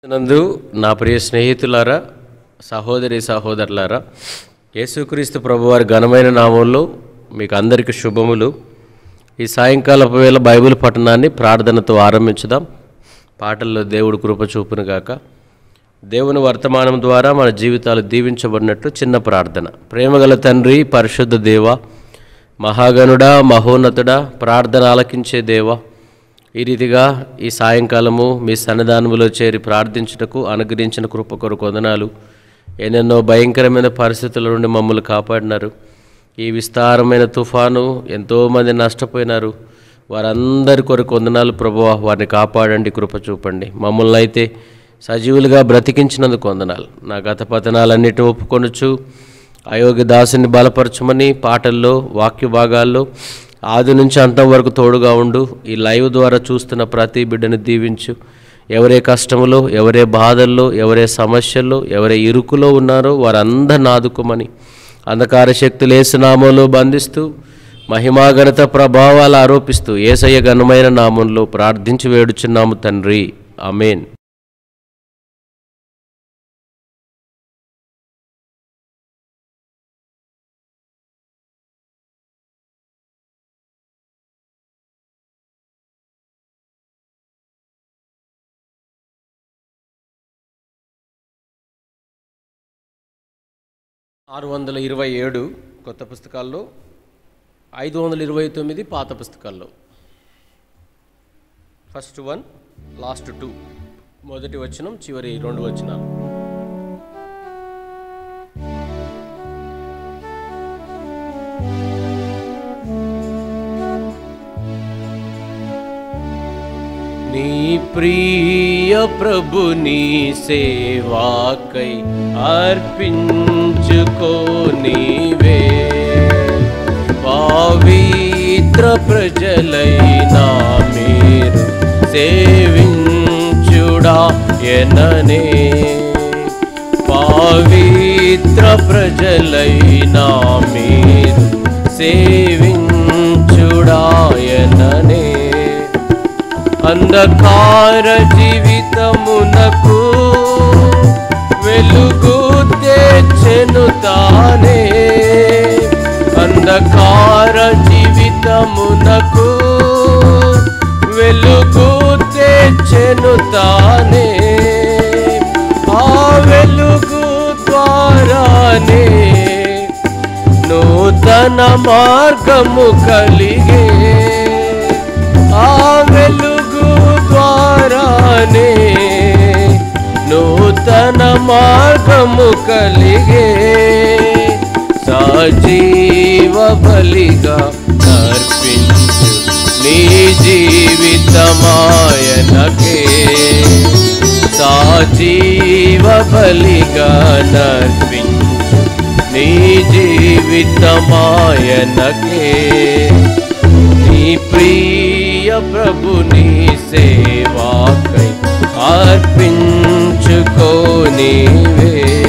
నందు నా ప్రియ స్నేహితులారా సహోదరి సహోదరులారా యేసుక్రీస్తు ప్రభువారి ఘనమైన నామంలో మీకు అందరికీ శుభములు ఈ సాయంకాలపు వేళ బైబిల్ పఠనాన్ని ప్రార్థనతో ఆరంభించుదాం పాటల్లో దేవుడు కృప చూపును గాక దేవుని వర్తమానం ద్వారా మన జీవితాలు దీవించబడినట్లు చిన్న ప్రార్థన ప్రేమగల తండ్రి పరిశుద్ధ దేవ మహాగణుడా మహోన్నతుడా ప్రార్థన ఆలకించే దేవా ఈ రీతిగా ఈ సాయంకాలము మీ సన్నిధానములో చేరి ప్రార్థించుటకు అనుగ్రహించిన కృప కొరకు వందనాలు ఎన్నెన్నో భయంకరమైన పరిస్థితుల నుండి మమ్మల్ని కాపాడినారు ఈ విస్తారమైన తుఫాను ఎంతోమంది నష్టపోయినారు వారందరి కొరకు వందనాలు ప్రభువా వారిని కాపాడండి కృప చూపండి మమ్మల్ని అయితే సజీవులుగా బ్రతికించినందుకు వందనాలు నా గత పతనాలన్నిటిని ఒప్పుకొనొచ్చు అయోగ్య దాసుని బలపరచమని పాటల్లో వాక్య భాగాల్లో ఆది నుంచి అంతం వరకు తోడుగా ఉండు ఈ లైవ్ ద్వారా చూస్తున్న ప్రతి బిడ్డను దీవించు ఎవరే కష్టములో ఎవరే బాధల్లో ఎవరే సమస్యల్లో ఎవరే ఇరుకులో ఉన్నారో వారందరిని ఆదుకోమని అంధకార శక్తులు ఏసునామంలో బంధిస్తూ మహిమాగణత ప్రభావాలు ఆరోపిస్తూ ఏసయ్య ఘనమైన నామంలో ప్రార్థించి వేడుచున్నాము తండ్రి అమేన్ ఆరు వందల ఇరవై ఏడు కొత్త పుస్తకాల్లో ఐదు వందల ఇరవై తొమ్మిది పాత పుస్తకాల్లో ఫస్ట్ వన్ లాస్ట్ టూ మొదటి వచనం చివరి రెండు వచనాలు నీ ప్రియ ప్రభుని సేవాకై అర్పించుకో నీవే పవిత్ర ప్రజలైనా మీరు సేవించుడా ఎననే పవిత్ర ప్రజలైనా మీరు సేవించుడా ఎననే అంధకార జీవితమునకు వెలుగు తెచ్చెను తానే అంధకార జీవితమునకు వెలుగు తెచ్చెను తానే ఆ వెలుగు ద్వారానే నూతన మార్గము కలిగే ఆ వెలుగు ద్వారానే నూతన మార్గము కలిగే సజీవ బలిగా అర్పించు నీ జీవితమాయనకే సజీవ బలిగా నర్పించు నీ జీవితమాయనకే నీ ప్రియ ప్రభుని సేవాకై అర్పించుకో నీవే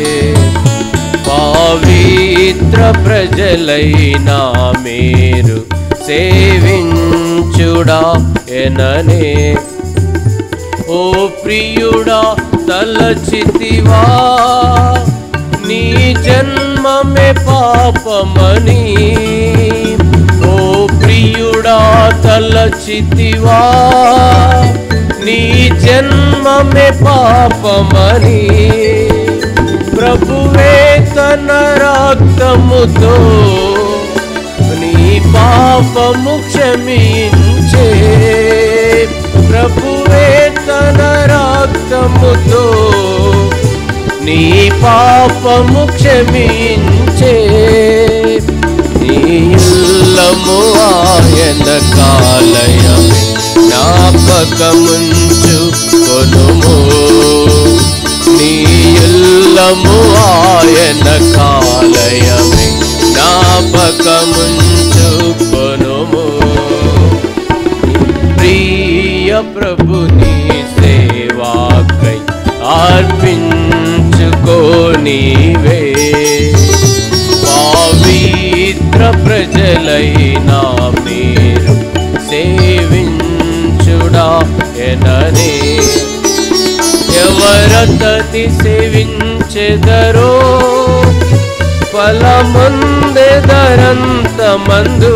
పవిత్ర ప్రజలైనా మీరు సేవించుడా ఎననే ఓ ప్రియుడా తలచితివా నీ జన్మమే పాపమని ఓ ప్రియుడా తలచితివా నీ జన్మమే పాపమని ప్రభువే తన రక్తముతో నీ పాపము క్షమించే ప్రభువే తన రక్తముతో నీ పాపము క్షమించే నీ ఇల్లము ఆయన కాలయమే జ్ఞాపకముంచు కొనుము నీ ఇల్లము ఆయన కాలయమే జ్ఞాపకముంచు కొనుము ప్రియ ప్రభుని సేవాకై అర్పించుకో నీవే పవిత్ర ప్రజలైనా మీరు సేవించుడా ఎననే ఎవర ఎవరతని సేవించెదరో ఫలముందెదరంత మందు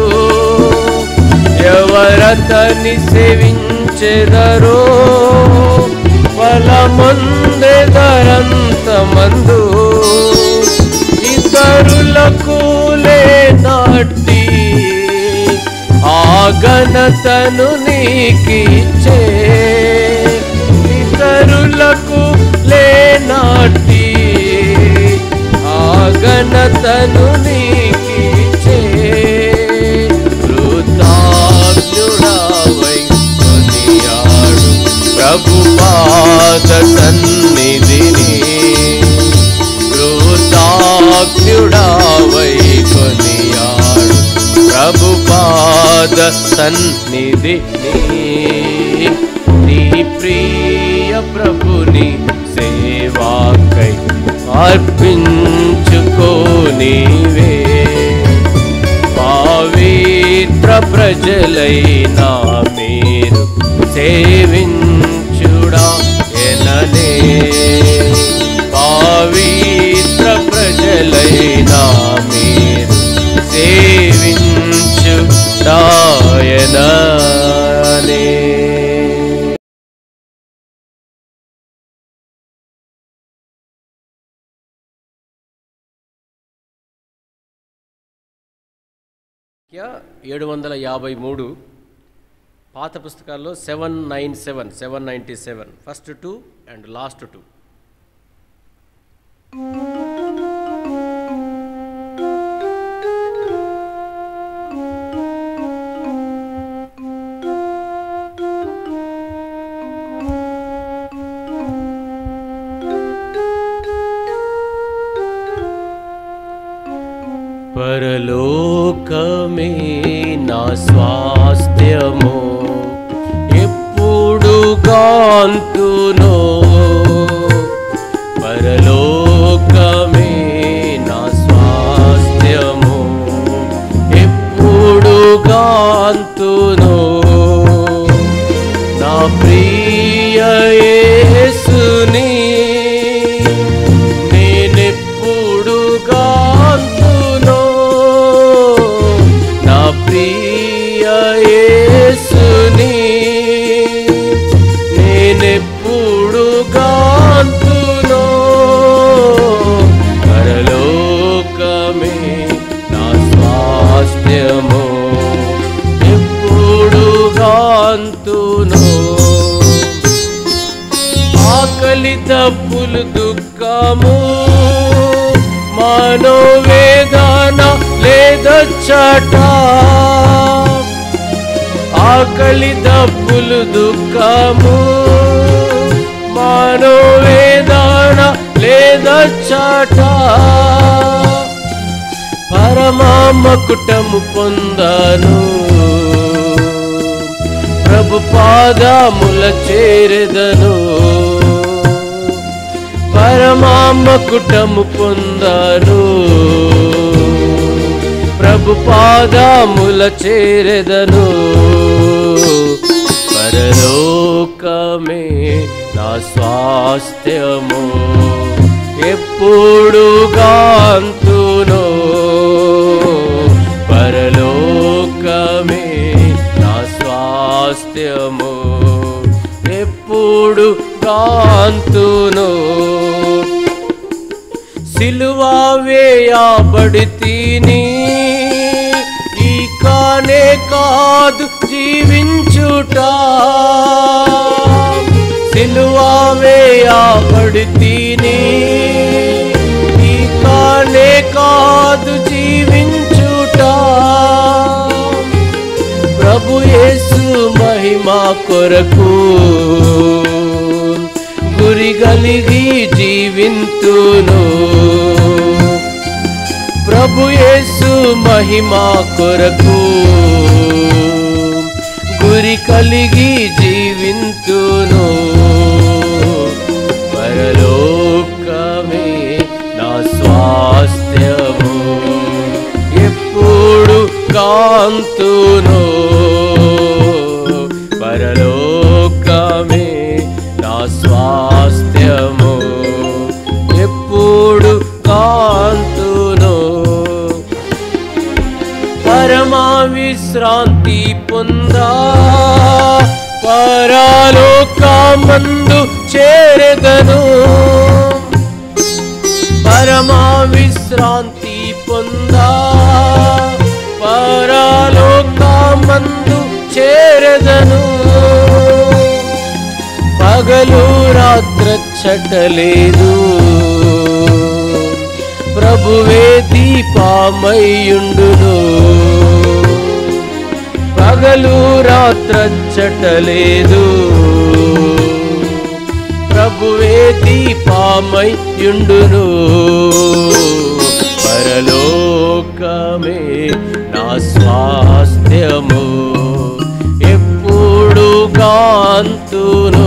ఎవరతని సేవించెదరో ఫలముందెదరంత మందు ఇతరులకు లేనాటి ఆ ఘనతను నీకిచ్చే ఇతరులకు లేనాటి ఆ ఘనతను నీకిచ్చే కృతాజ్ఞుడవై కొనియాడు ప్రభు పాద సన్నిధిని కృతాజ్ఞుడవై కొనియాడు ప్రభు పాద సన్నిధి నీ ప్రియ ప్రభుని సేవాకై అర్పించుకోనివే పవిత్ర ప్రజలైనా మీరు సేవించుడా ఎనలే పవిత్ర ప్రజలైనా మీరు సేవించుడాయనలే ఏడు వందల యాభై మూడు పాత పుస్తకాల్లో seven nine seven seven ninety seven first two and last two పరలోకమే నా స్వాస్థ్యము ఎప్పుడు కాంతునో పరలోకమే నా స్వాస్థ్యము ఎప్పుడు కాంతునో నా ప్రియ యేసుని నేనెప్పుడు గాంతునో నా ప్రియ యేసుని నేనెప్పుడు గాంతునో పరలోకమే నా స్వాస్థ్యము ఎప్పుడు గాంతునో ఆకలి తప్పులు దుఃఖము మనోవేదన లేదచ్చట ఆకలి తప్పులు దుఃఖము మనోవేదన లేదచ్చట పరమామ కుటము పొందాను ప్రభు పాదముల చేరెదను పరమామ కుటము పొందాను ప్రభు పాదముల చేరెదను పరలోకమే నా స్వాస్థ్యము ఎప్పుడు గాంతునో పరలోకమే నా స్వాస్థ్యము ఎప్పుడు గాంతునో సిలువా వేయబడి తిని ఈ కానే కాదు జీవించుట సిలువా వేయబడి తిని ఈ కానే కాదు జీవించుట ప్రభు యేసు మహిమా కొరకు గురి కలిగి జీవింతును ప్రభు యేసు మహిమా కొరకు గురి కలిగి జీవింతును పరలోకమే నా స్వాస్థ్యము ఎప్పుడు కాంతును పరలోకమే నా స్వాస్థ్యము విశ్రాంతి పొందా పరలోకమందు చేరెదను పరమా విశ్రాంతి పొందా పరలోకమందు చేరెదను పగలు రాత్ర చటలేదు ప్రభువే దీపామయ్యుండును పగలు రాత్ర చటలేదు ప్రభువే దీపామయ్యుండును పరలోకమే నా స్వాస్థ్యము ఎప్పుడు కాంతును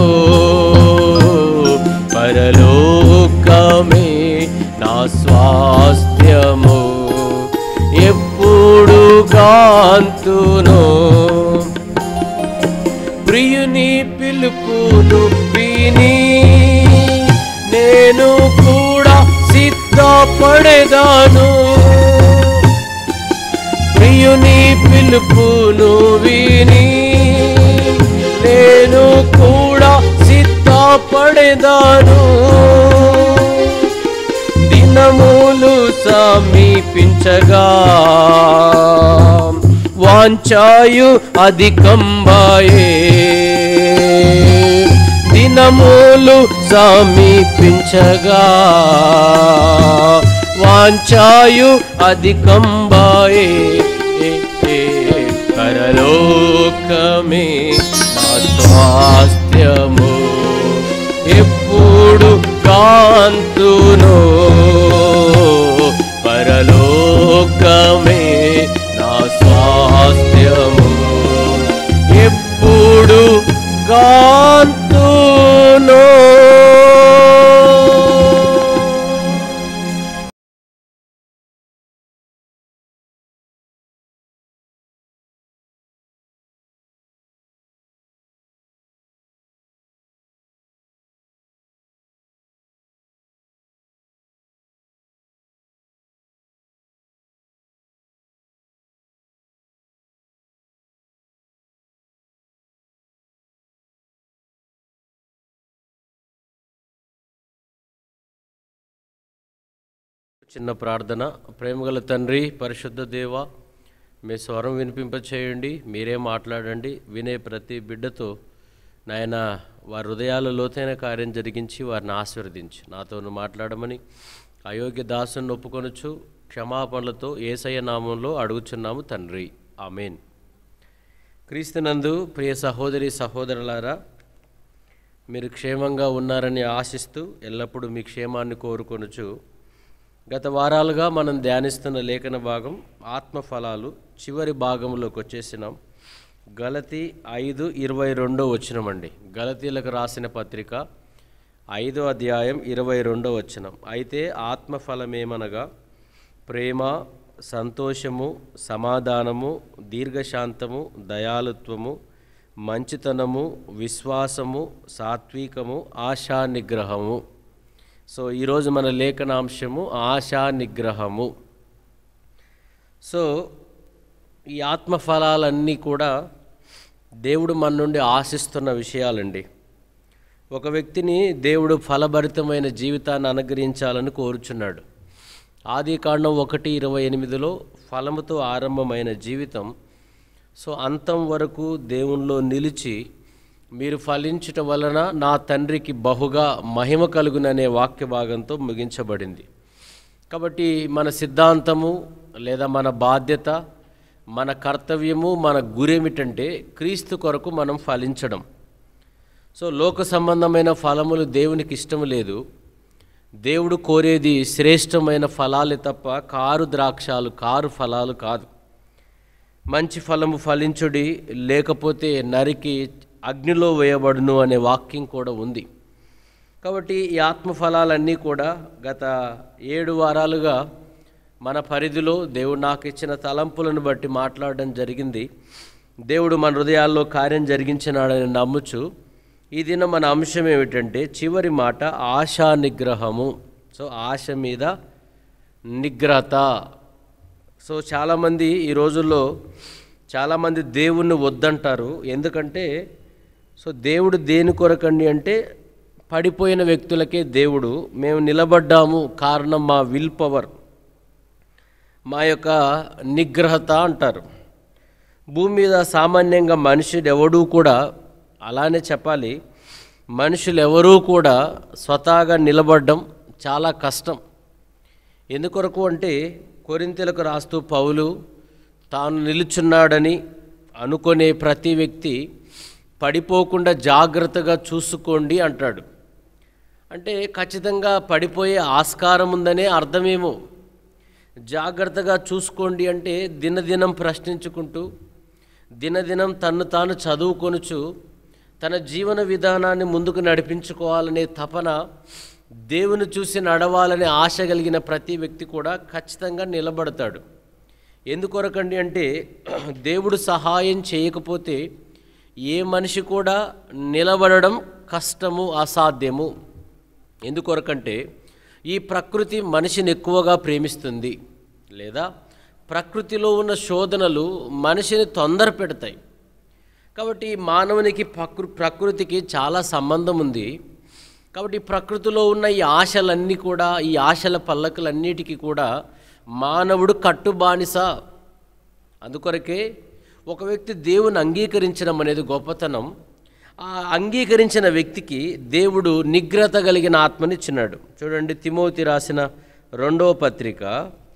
పరలోకమే నా స్వాస్థ్యము ఎప్పుడు కాంతును ప్రియుని పిలుపును విని నేను కూడా సిద్ధపడేదాను ప్రియుని పిలుపును విని నేను కూడా సిద్ధపడేదాను దినములు సమీపించగా వాంఛాయు అధికంబాయే దినములు సమీపించగా వాంఛాయు అధికంబాయే పరలోకమే నా స్వాస్థ్యము ఎప్పుడు కాంతును పరలోకమే నా స్వాస్థ్యము ఎప్పుడు కాంతును చిన్న ప్రార్థన ప్రేమగల తండ్రి పరిశుద్ధ దేవ మీ స్వరం వినిపింపచేయండి మీరే మాట్లాడండి వినే ప్రతి బిడ్డతో నాయన వారి హృదయాల లోతైన కార్యం జరిగించి వారిని ఆశీర్వదించి నాతోను మాట్లాడమని అయోగ్య దాసుని ఒప్పుకొనుచు క్షమాపణలతో ఏసయ్య నామంలో అడుగుచున్నాము తండ్రి ఆమెన్ క్రీస్తునందు ప్రియ సహోదరి సహోదరులారా మీరు క్షేమంగా ఉన్నారని ఆశిస్తూ ఎల్లప్పుడూ మీ క్షేమాన్ని కోరుకొనుచు గత వారాలుగా మనం ధ్యానిస్తున్న లేఖన భాగం ఆత్మఫలాలు చివరి భాగంలోకి వచ్చేసినాం గలతి ఐదు ఇరవై రెండో వచ్చినమండి గలతీలకు రాసిన పత్రిక ఐదో అధ్యాయం ఇరవై రెండో వచ్చినం అయితే ఆత్మఫలమేమనగా ప్రేమ సంతోషము సమాధానము దీర్ఘశాంతము దయాలుత్వము మంచితనము విశ్వాసము సాత్వికము ఆశా నిగ్రహము సో ఈరోజు మన లేఖనాంశము ఆశా నిగ్రహము సో ఈ ఆత్మఫలాలన్నీ కూడా దేవుడు మన నుండి ఆశిస్తున్న విషయాలండి ఒక వ్యక్తిని దేవుడు ఫలభరితమైన జీవితాన్ని అనుగ్రహించాలని కోరుచున్నాడు ఆది కాండం ఒకటి ఇరవై ఎనిమిదిలో ఫలముతో ఆరంభమైన జీవితం సో అంతం వరకు దేవునిలో నిలిచి మీరు ఫలించుట వలన నా తండ్రికి బహుగా మహిమ కలుగుననే వాక్య భాగంతో ముగించబడింది కాబట్టి మన సిద్ధాంతము లేదా మన బాధ్యత మన కర్తవ్యము మన గురేమిటంటే క్రీస్తు కొరకు మనం ఫలించడం సో లోక సంబంధమైన ఫలములు దేవునికి ఇష్టం లేదు దేవుడు కోరేది శ్రేష్టమైన ఫలాలే తప్ప కారు ద్రాక్షాలు కారు ఫలాలు కాదు మంచి ఫలము ఫలించుడి లేకపోతే నరికి అగ్నిలో వేయబడును అనే వాక్యం కూడా ఉంది కాబట్టి ఈ ఆత్మఫలాలన్నీ కూడా గత ఏడు వారాలుగా మన పరిధిలో దేవుడు నాకు ఇచ్చిన తలంపులను బట్టి మాట్లాడడం జరిగింది దేవుడు మన హృదయాల్లో కార్యం జరిగించినాడని నమ్ముచు ఈ దినం మన అంశం ఏమిటంటే చివరి మాట ఆశా నిగ్రహము సో ఆశ మీద నిగ్రహత సో చాలామంది ఈ రోజుల్లో చాలామంది దేవుణ్ణి వద్దంటారు ఎందుకంటే సో దేవుడు దేని కొరకండి అంటే పడిపోయిన వ్యక్తులకే దేవుడు మేము నిలబడ్డాము కారణం మా విల్ పవర్ మా యొక్క నిగ్రహత అంటారు భూమి మీద సామాన్యంగా మనుషుడు ఎవడూ కూడా అలానే చెప్పాలి మనుషులు ఎవరూ కూడా స్వతహాగా నిలబడడం చాలా కష్టం ఎందుకొరకు అంటే కొరింతలకు రాస్తూ పౌలు తాను నిలుచున్నాడని అనుకునే ప్రతి వ్యక్తి పడిపోకుండా జాగ్రత్తగా చూసుకోండి అంటాడు అంటే ఖచ్చితంగా పడిపోయే ఆస్కారం ఉందనే అర్థమేమో జాగ్రత్తగా చూసుకోండి అంటే దినదినం ప్రశ్నించుకుంటూ దినదినం తన్ను తాను చదువుకొనుచు తన జీవన విధానాన్ని ముందుకు నడిపించుకోవాలనే తపన దేవుని చూసి నడవాలనే ఆశ కలిగిన ప్రతి వ్యక్తి కూడా ఖచ్చితంగా నిలబడతాడు ఎందుకొరకండి అంటే దేవుడు సహాయం చేయకపోతే ఏ మనిషి కూడా నిలబడడం కష్టము అసాధ్యము ఎందుకొరకంటే ఈ ప్రకృతి మనిషిని ఎక్కువగా ప్రేమిస్తుంది లేదా ప్రకృతిలో ఉన్న శోధనలు మనిషిని తొందర పెడతాయి కాబట్టి ఈ మానవునికి ప్రకృ ప్రకృతికి చాలా సంబంధం ఉంది కాబట్టి ఈ ప్రకృతిలో ఉన్న ఈ ఆశలన్నీ కూడా ఈ ఆశల పల్లకులన్నిటికీ కూడా మానవుడు కట్టుబానిస అందుకొరకే ఒక వ్యక్తి దేవుని అంగీకరించడం అనేది గొప్పతనం ఆ అంగీకరించిన వ్యక్తికి దేవుడు నిగ్రత కలిగిన ఆత్మనిచ్చినాడు చూడండి తిమోతి రాసిన రెండవ పత్రిక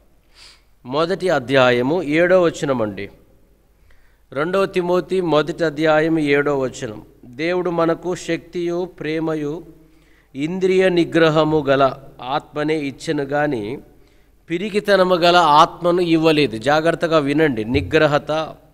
మొదటి అధ్యాయము ఏడో వచనమండి రెండవ తిమోతి మొదటి అధ్యాయం ఏడో వచనం దేవుడు మనకు శక్తియు ప్రేమయు ఇంద్రియ నిగ్రహము గల ఆత్మనే ఇచ్చను కానీ పిరికితనము గల ఆత్మను ఇవ్వలేదు జాగ్రత్తగా వినండి నిగ్రహత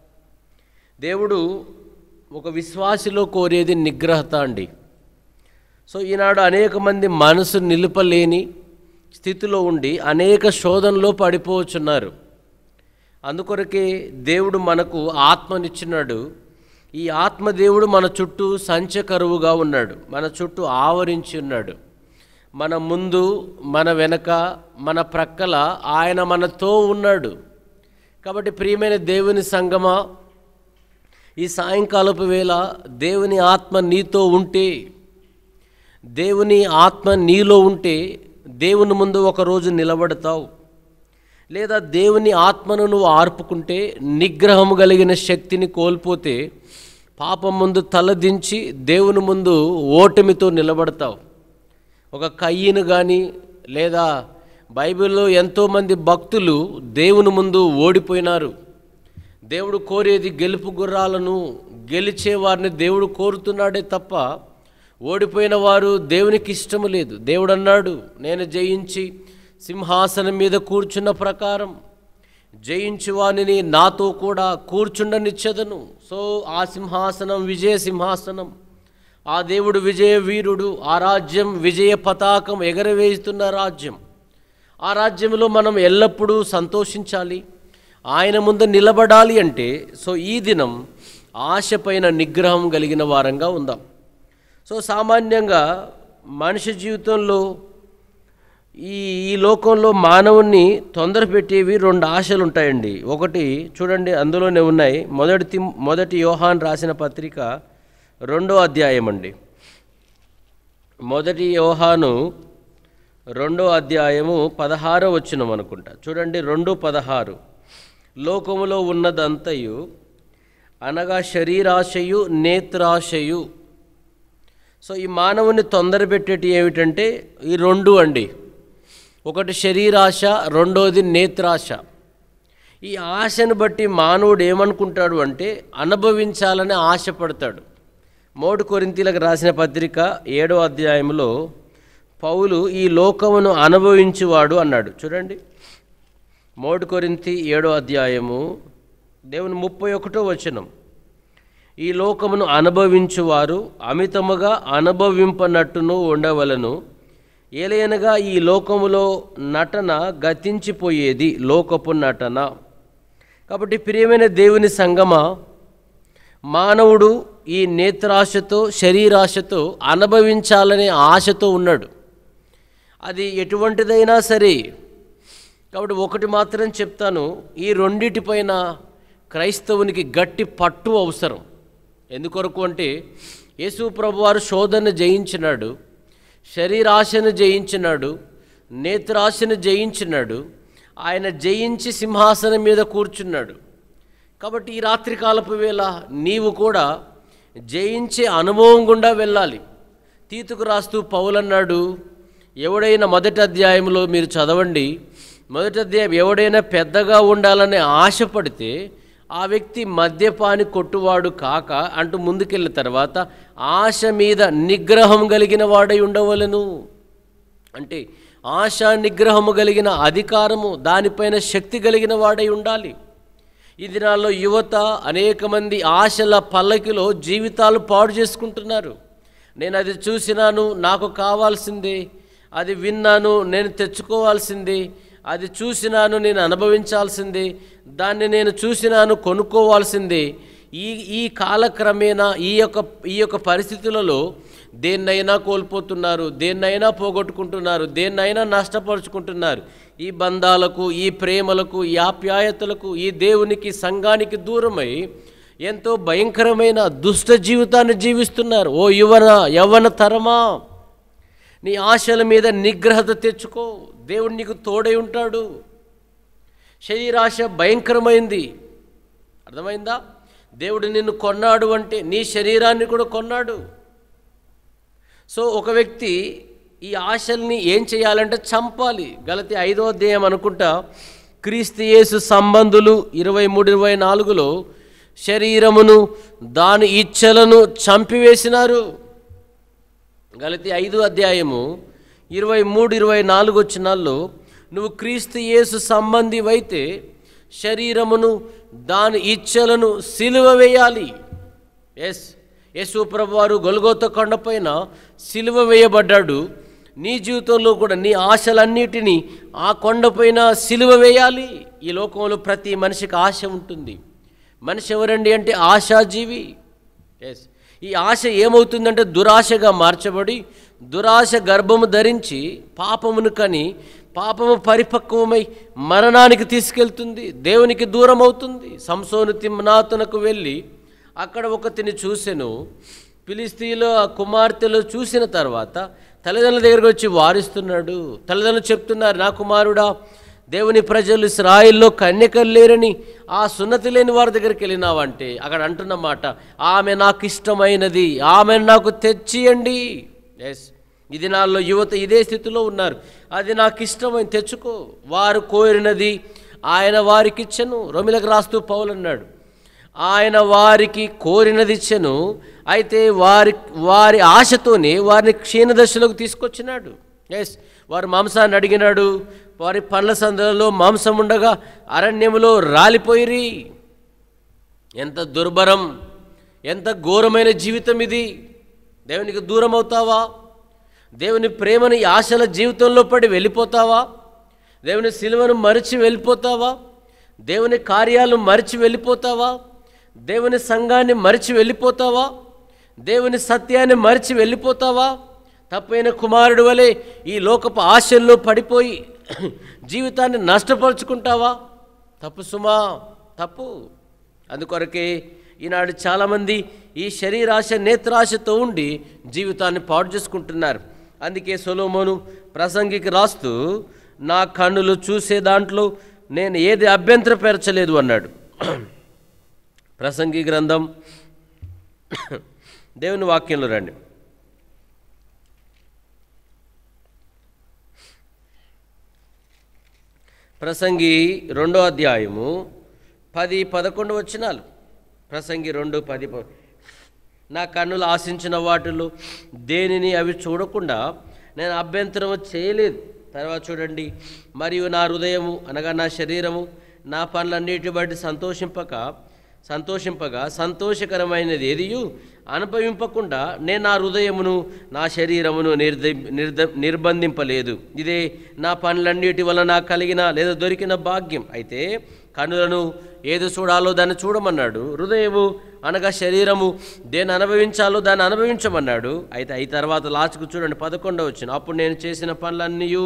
దేవుడు ఒక విశ్వాసిలో కోరేది నిగ్రహత అండి సో ఈనాడు అనేక మంది మనసు నిలుపలేని స్థితిలో ఉండి అనేక శోధనలో పడిపోవచ్చున్నారు అందుకొరకే దేవుడు మనకు ఆత్మనిచ్చినాడు ఈ ఆత్మ దేవుడు మన చుట్టూ సంచకరువుగా ఉన్నాడు మన చుట్టూ ఆవరించి ఉన్నాడు మన ముందు మన వెనక మన ప్రక్కల ఆయన మనతో ఉన్నాడు కాబట్టి ప్రియమైన దేవుని సంగమా ఈ సాయంకాలపు వేళ దేవుని ఆత్మ నీతో ఉంటే దేవుని ఆత్మ నీలో ఉంటే దేవుని ముందు ఒకరోజు నిలబడతావు లేదా దేవుని ఆత్మను నువ్వు ఆర్పుకుంటే నిగ్రహం కలిగిన శక్తిని కోల్పోతే పాపం ముందు తలదించి దేవుని ముందు ఓటమితో నిలబడతావు ఒక కయ్యను కానీ లేదా బైబిల్లో ఎంతోమంది భక్తులు దేవుని ముందు ఓడిపోయినారు దేవుడు కోరేది గెలుపు గుర్రాలను గెలిచే వారిని దేవుడు కోరుతున్నాడే తప్ప ఓడిపోయిన వారు దేవునికి ఇష్టము లేదు దేవుడు అన్నాడు నేను జయించి సింహాసనం మీద కూర్చున్న ప్రకారం జయించు వానిని నాతో కూడా కూర్చుండనిచ్చదను సో ఆ సింహాసనం విజయ సింహాసనం ఆ దేవుడు విజయ వీరుడు ఆ రాజ్యం విజయ పతాకం ఎగరవేస్తున్న రాజ్యం ఆ రాజ్యంలో మనం ఎల్లప్పుడూ సంతోషించాలి ఆయన ముందు నిలబడాలి అంటే సో ఈ దినం ఆశపైన నిగ్రహం కలిగిన వారంగా ఉందాం సో సామాన్యంగా మనిషి జీవితంలో ఈ ఈ లోకంలో మానవుణ్ణి తొందర పెట్టేవి రెండు ఆశలు ఉంటాయండి ఒకటి చూడండి అందులోనే ఉన్నాయి మొదటి తిమ్ మొదటి యోహాన్ రాసిన పత్రిక రెండో అధ్యాయం అండి మొదటి యోహాను రెండో అధ్యాయము పదహారో వచ్చినం అనుకుంటా చూడండి రెండు పదహారు లోకములో ఉన్నదంతయు అనగా శరీరాశయు నేత్రాశయు సో ఈ మానవుని తొందర పెట్టేటి ఏమిటంటే ఈ రెండు అండి ఒకటి శరీరాశ రెండోది నేత్రాశ ఈ ఆశను బట్టి మానవుడు ఏమనుకుంటాడు అంటే అనుభవించాలని ఆశపడతాడు మోడు కొరింతీలకు రాసిన పత్రిక ఏడో అధ్యాయంలో పౌలు ఈ లోకమును అనుభవించువాడు అన్నాడు చూడండి మోడు కొరింతి ఏడో అధ్యాయము దేవుని ముప్పై ఒకటో వచనం ఈ లోకమును అనుభవించువారు అమితముగా అనుభవింపనట్టును ఉండవలను ఏలయనగా ఈ లోకములో నటన గతించిపోయేది లోకపు నటన కాబట్టి ప్రియమైన దేవుని సంగమ మానవుడు ఈ నేత్రాశతో శరీరాశతో అనుభవించాలనే ఆశతో ఉన్నాడు అది ఎటువంటిదైనా సరే కాబట్టి ఒకటి మాత్రం చెప్తాను ఈ రెండిటిపైన క్రైస్తవునికి గట్టి పట్టు అవసరం ఎందుకొరకు అంటే యేసు ప్రభువారు శోధన జయించినాడు శరీరాశను జయించినాడు నేత్రాశను జయించినాడు ఆయన జయించి సింహాసనం మీద కూర్చున్నాడు కాబట్టి ఈ రాత్రికాలపు వేళ నీవు కూడా జయించే అనుభవం గుండా వెళ్ళాలి తీతుకు రాస్తూ పౌలన్నాడు ఎవడైనా మొదటి అధ్యాయంలో మీరు చదవండి మొదటి అధ్యాయం ఎవడైనా పెద్దగా ఉండాలనే ఆశపడితే ఆ వ్యక్తి మద్యపాని కొట్టువాడు కాక అంటూ ముందుకెళ్ళిన తర్వాత ఆశ మీద నిగ్రహం కలిగిన వాడై ఉండవలను అంటే ఆశ నిగ్రహము కలిగిన అధికారము దానిపైన శక్తి కలిగిన వాడై ఉండాలి ఈ దినాల్లో యువత అనేక మంది ఆశల పల్లకిలో జీవితాలు పాడు చేసుకుంటున్నారు నేను అది చూసినాను నాకు కావాల్సిందే అది విన్నాను నేను తెచ్చుకోవాల్సిందే అది చూసినాను నేను అనుభవించాల్సిందే దాన్ని నేను చూసినాను కొనుక్కోవాల్సిందే ఈ ఈ కాలక్రమేణా ఈ యొక్క ఈ యొక్క పరిస్థితులలో దేన్నైనా కోల్పోతున్నారు దేన్నైనా పోగొట్టుకుంటున్నారు దేన్నైనా నష్టపరుచుకుంటున్నారు ఈ బంధాలకు ఈ ప్రేమలకు ఈ ఆప్యాయతలకు ఈ దేవునికి సంఘానికి దూరమై ఎంతో భయంకరమైన దుష్ట జీవితాన్ని జీవిస్తున్నారు ఓ యువన యవ్వన తరమా నీ ఆశల మీద నిగ్రహత తెచ్చుకో దేవుడు నీకు తోడై ఉంటాడు శరీరాశ భయంకరమైంది అర్థమైందా దేవుడు నిన్ను కొన్నాడు అంటే నీ శరీరాన్ని కూడా కొన్నాడు సో ఒక వ్యక్తి ఈ ఆశల్ని ఏం చేయాలంటే చంపాలి గలతి ఐదో అధ్యాయం అనుకుంటా క్రీస్తు యేసు సంబంధులు ఇరవై మూడు ఇరవై నాలుగులో శరీరమును దాని ఇచ్చలను చంపివేసినారు గలతి ఐదు అధ్యాయము ఇరవై మూడు ఇరవై నాలుగు వచ్చినాల్లో నువ్వు క్రీస్తు యేసు సంబంధివైతే శరీరమును దాని ఇచ్చలను సిలువ వేయాలి ఎస్ యేసు ప్రభు వారు గొల్గోత కొండపైన సిలువ వేయబడ్డాడు నీ జీవితంలో కూడా నీ ఆశలన్నిటినీ ఆ కొండపైన సిలువ వేయాలి ఈ లోకంలో ప్రతి మనిషికి ఆశ ఉంటుంది మనిషి ఎవరండి అంటే ఆశాజీవి ఎస్ ఈ ఆశ ఏమవుతుందంటే దురాశగా మార్చబడి దురాశ గర్భము ధరించి పాపమును కని పాపము పరిపక్వమై మరణానికి తీసుకెళ్తుంది దేవునికి దూరం అవుతుంది సంసోను తిమ్నాతునకు వెళ్ళి అక్కడ ఒకతిని చూసెను ఫిలిస్తీన్లో ఆ కుమార్తెలు చూసిన తర్వాత తల్లిదండ్రుల దగ్గరకు వచ్చి వారిస్తున్నాడు తల్లిదండ్రులు చెప్తున్నారు నా కుమారుడా దేవుని ప్రజలు ఇస్రాయిల్లో కన్యకలు లేరని ఆ సున్నతి లేని వారి దగ్గరికి వెళ్ళినావంటే అక్కడ అంటున్న మాట ఆమె నాకు ఇష్టమైనది ఆమె నాకు తెచ్చియండి ఎస్ ఈ దినాల్లో యువత ఇదే స్థితిలో ఉన్నారు అది నాకు ఇష్టమైన తెచ్చుకో వారు కోరినది ఆయన వారికి ఇచ్చను రొమిలకు రాస్తూ పౌలు అన్నాడు ఆయన వారికి కోరినది ఇచ్చెను అయితే వారి వారి ఆశతోనే వారిని క్షీణదశలోకి తీసుకొచ్చినాడు ఎస్ వారు మాంసాన్ని అడిగినాడు వారి పండ్ల సందులలో మాంసం ఉండగా అరణ్యములో రాలిపోయిరి ఎంత దుర్భరం ఎంత ఘోరమైన జీవితం ఇది దేవునికి దూరం అవుతావా దేవుని ప్రేమని ఈ ఆశల జీవితంలో పడి వెళ్ళిపోతావా దేవుని సిలువను మరిచి వెళ్ళిపోతావా దేవుని కార్యాలు మరిచి వెళ్ళిపోతావా దేవుని సంఘాన్ని మరిచి వెళ్ళిపోతావా దేవుని సత్యాన్ని మరిచి వెళ్ళిపోతావా తప్పైన కుమారుడు వలె ఈ లోకపు ఆశల్లో పడిపోయి జీవితాన్ని నష్టపరుచుకుంటావా తప్పు సుమా తప్పు అందుకొరకే ఈనాడు చాలామంది ఈ శరీరాశ నేత్రాశతో ఉండి జీవితాన్ని పాడు చేసుకుంటున్నారు అందుకే సొలోమోను ప్రసంగికి రాస్తూ నా కన్నులు చూసే దాంట్లో నేను ఏది అభ్యంతరపరచలేదు అన్నాడు ప్రసంగి గ్రంథం దేవుని వాక్యంలో రండి ప్రసంగి రెండో అధ్యాయము పది పదకొండు వచ్చినాలు ప్రసంగి రెండు పది ప- నా కన్నులు ఆశించిన వాటిలో దేనిని అవి చూడకుండా నేను అభ్యంతరం చేయలేదు తర్వాత చూడండి మరియు నా హృదయము అనగా నా శరీరము నా పనులన్నిటి బట్టి సంతోషింపక సంతోషింపగా సంతోషకరమైనది ఏదియు అనుభవింపకుండా నేను నా హృదయమును నా శరీరమును నిర్ద నిర్ద నిర్బంధింపలేదు ఇదే నా పనులన్నిటి వల్ల నాకు కలిగిన లేదా దొరికిన భాగ్యం అయితే కనులను ఏది చూడాలో దాన్ని చూడమన్నాడు హృదయము అనగా శరీరము దేన్ని అనుభవించాలో దాన్ని అనుభవించమన్నాడు అయితే ఈ తర్వాత లాస్ట్కు చూడండి పదకొండవ వచ్చిన అప్పుడు నేను చేసిన పనులన్నీయు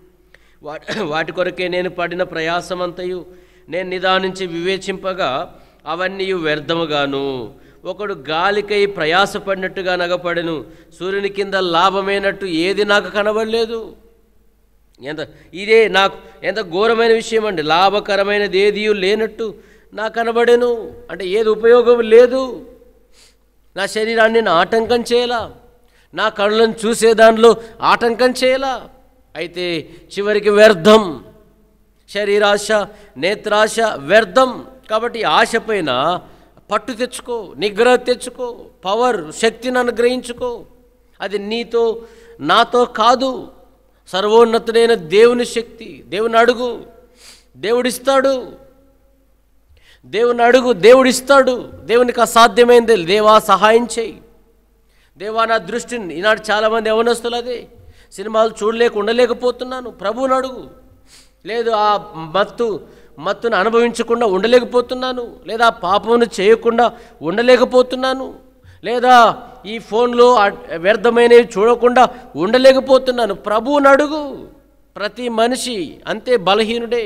వాటి వాటి కొరకే నేను పడిన ప్రయాసమంతయు నేను నిదానించి వివేచింపగా అవన్నీ వ్యర్థముగాను ఒకడు గాలికై ప్రయాసపడినట్టుగా నగపడెను సూర్యుని కింద లాభమైనట్టు ఏది నాకు కనబడలేదు ఎంత ఇదే నాకు ఎంత ఘోరమైన విషయం అండి లాభకరమైనది ఏది లేనట్టు నాకు కనబడెను అంటే ఏది ఉపయోగం లేదు నా శరీరాన్ని నేను ఆటంకం చేయాలా నా కళ్ళను చూసే దానిలో ఆటంకం చేయాలా అయితే చివరికి వ్యర్థం శరీరాశ నేత్రాశ వ్యర్థం కాబట్టి ఆశ పైన పట్టు తెచ్చుకో నిగ్రహ తెచ్చుకో పవర్ శక్తిని అనుగ్రహించుకో అది నీతో నాతో కాదు సర్వోన్నతుడైన దేవుని శక్తి దేవుని అడుగు దేవుడిస్తాడు దేవుని అడుగు దేవుడిస్తాడు దేవునికి అసాధ్యమైంది దేవా సహాయం చేయి దేవా నా దృష్టిని ఈనాడు చాలామంది యవనస్తులు అదే సినిమాలు చూడలేక ఉండలేకపోతున్నాను ప్రభువుని అడుగు లేదు ఆ మత్తు మత్తును అనుభవించకుండా ఉండలేకపోతున్నాను లేదా ఆ పాపమును చేయకుండా ఉండలేకపోతున్నాను లేదా ఈ ఫోన్లో ఆ వ్యర్థమైనవి చూడకుండా ఉండలేకపోతున్నాను ప్రభువుని అడుగు ప్రతి మనిషి అంతే బలహీనుడే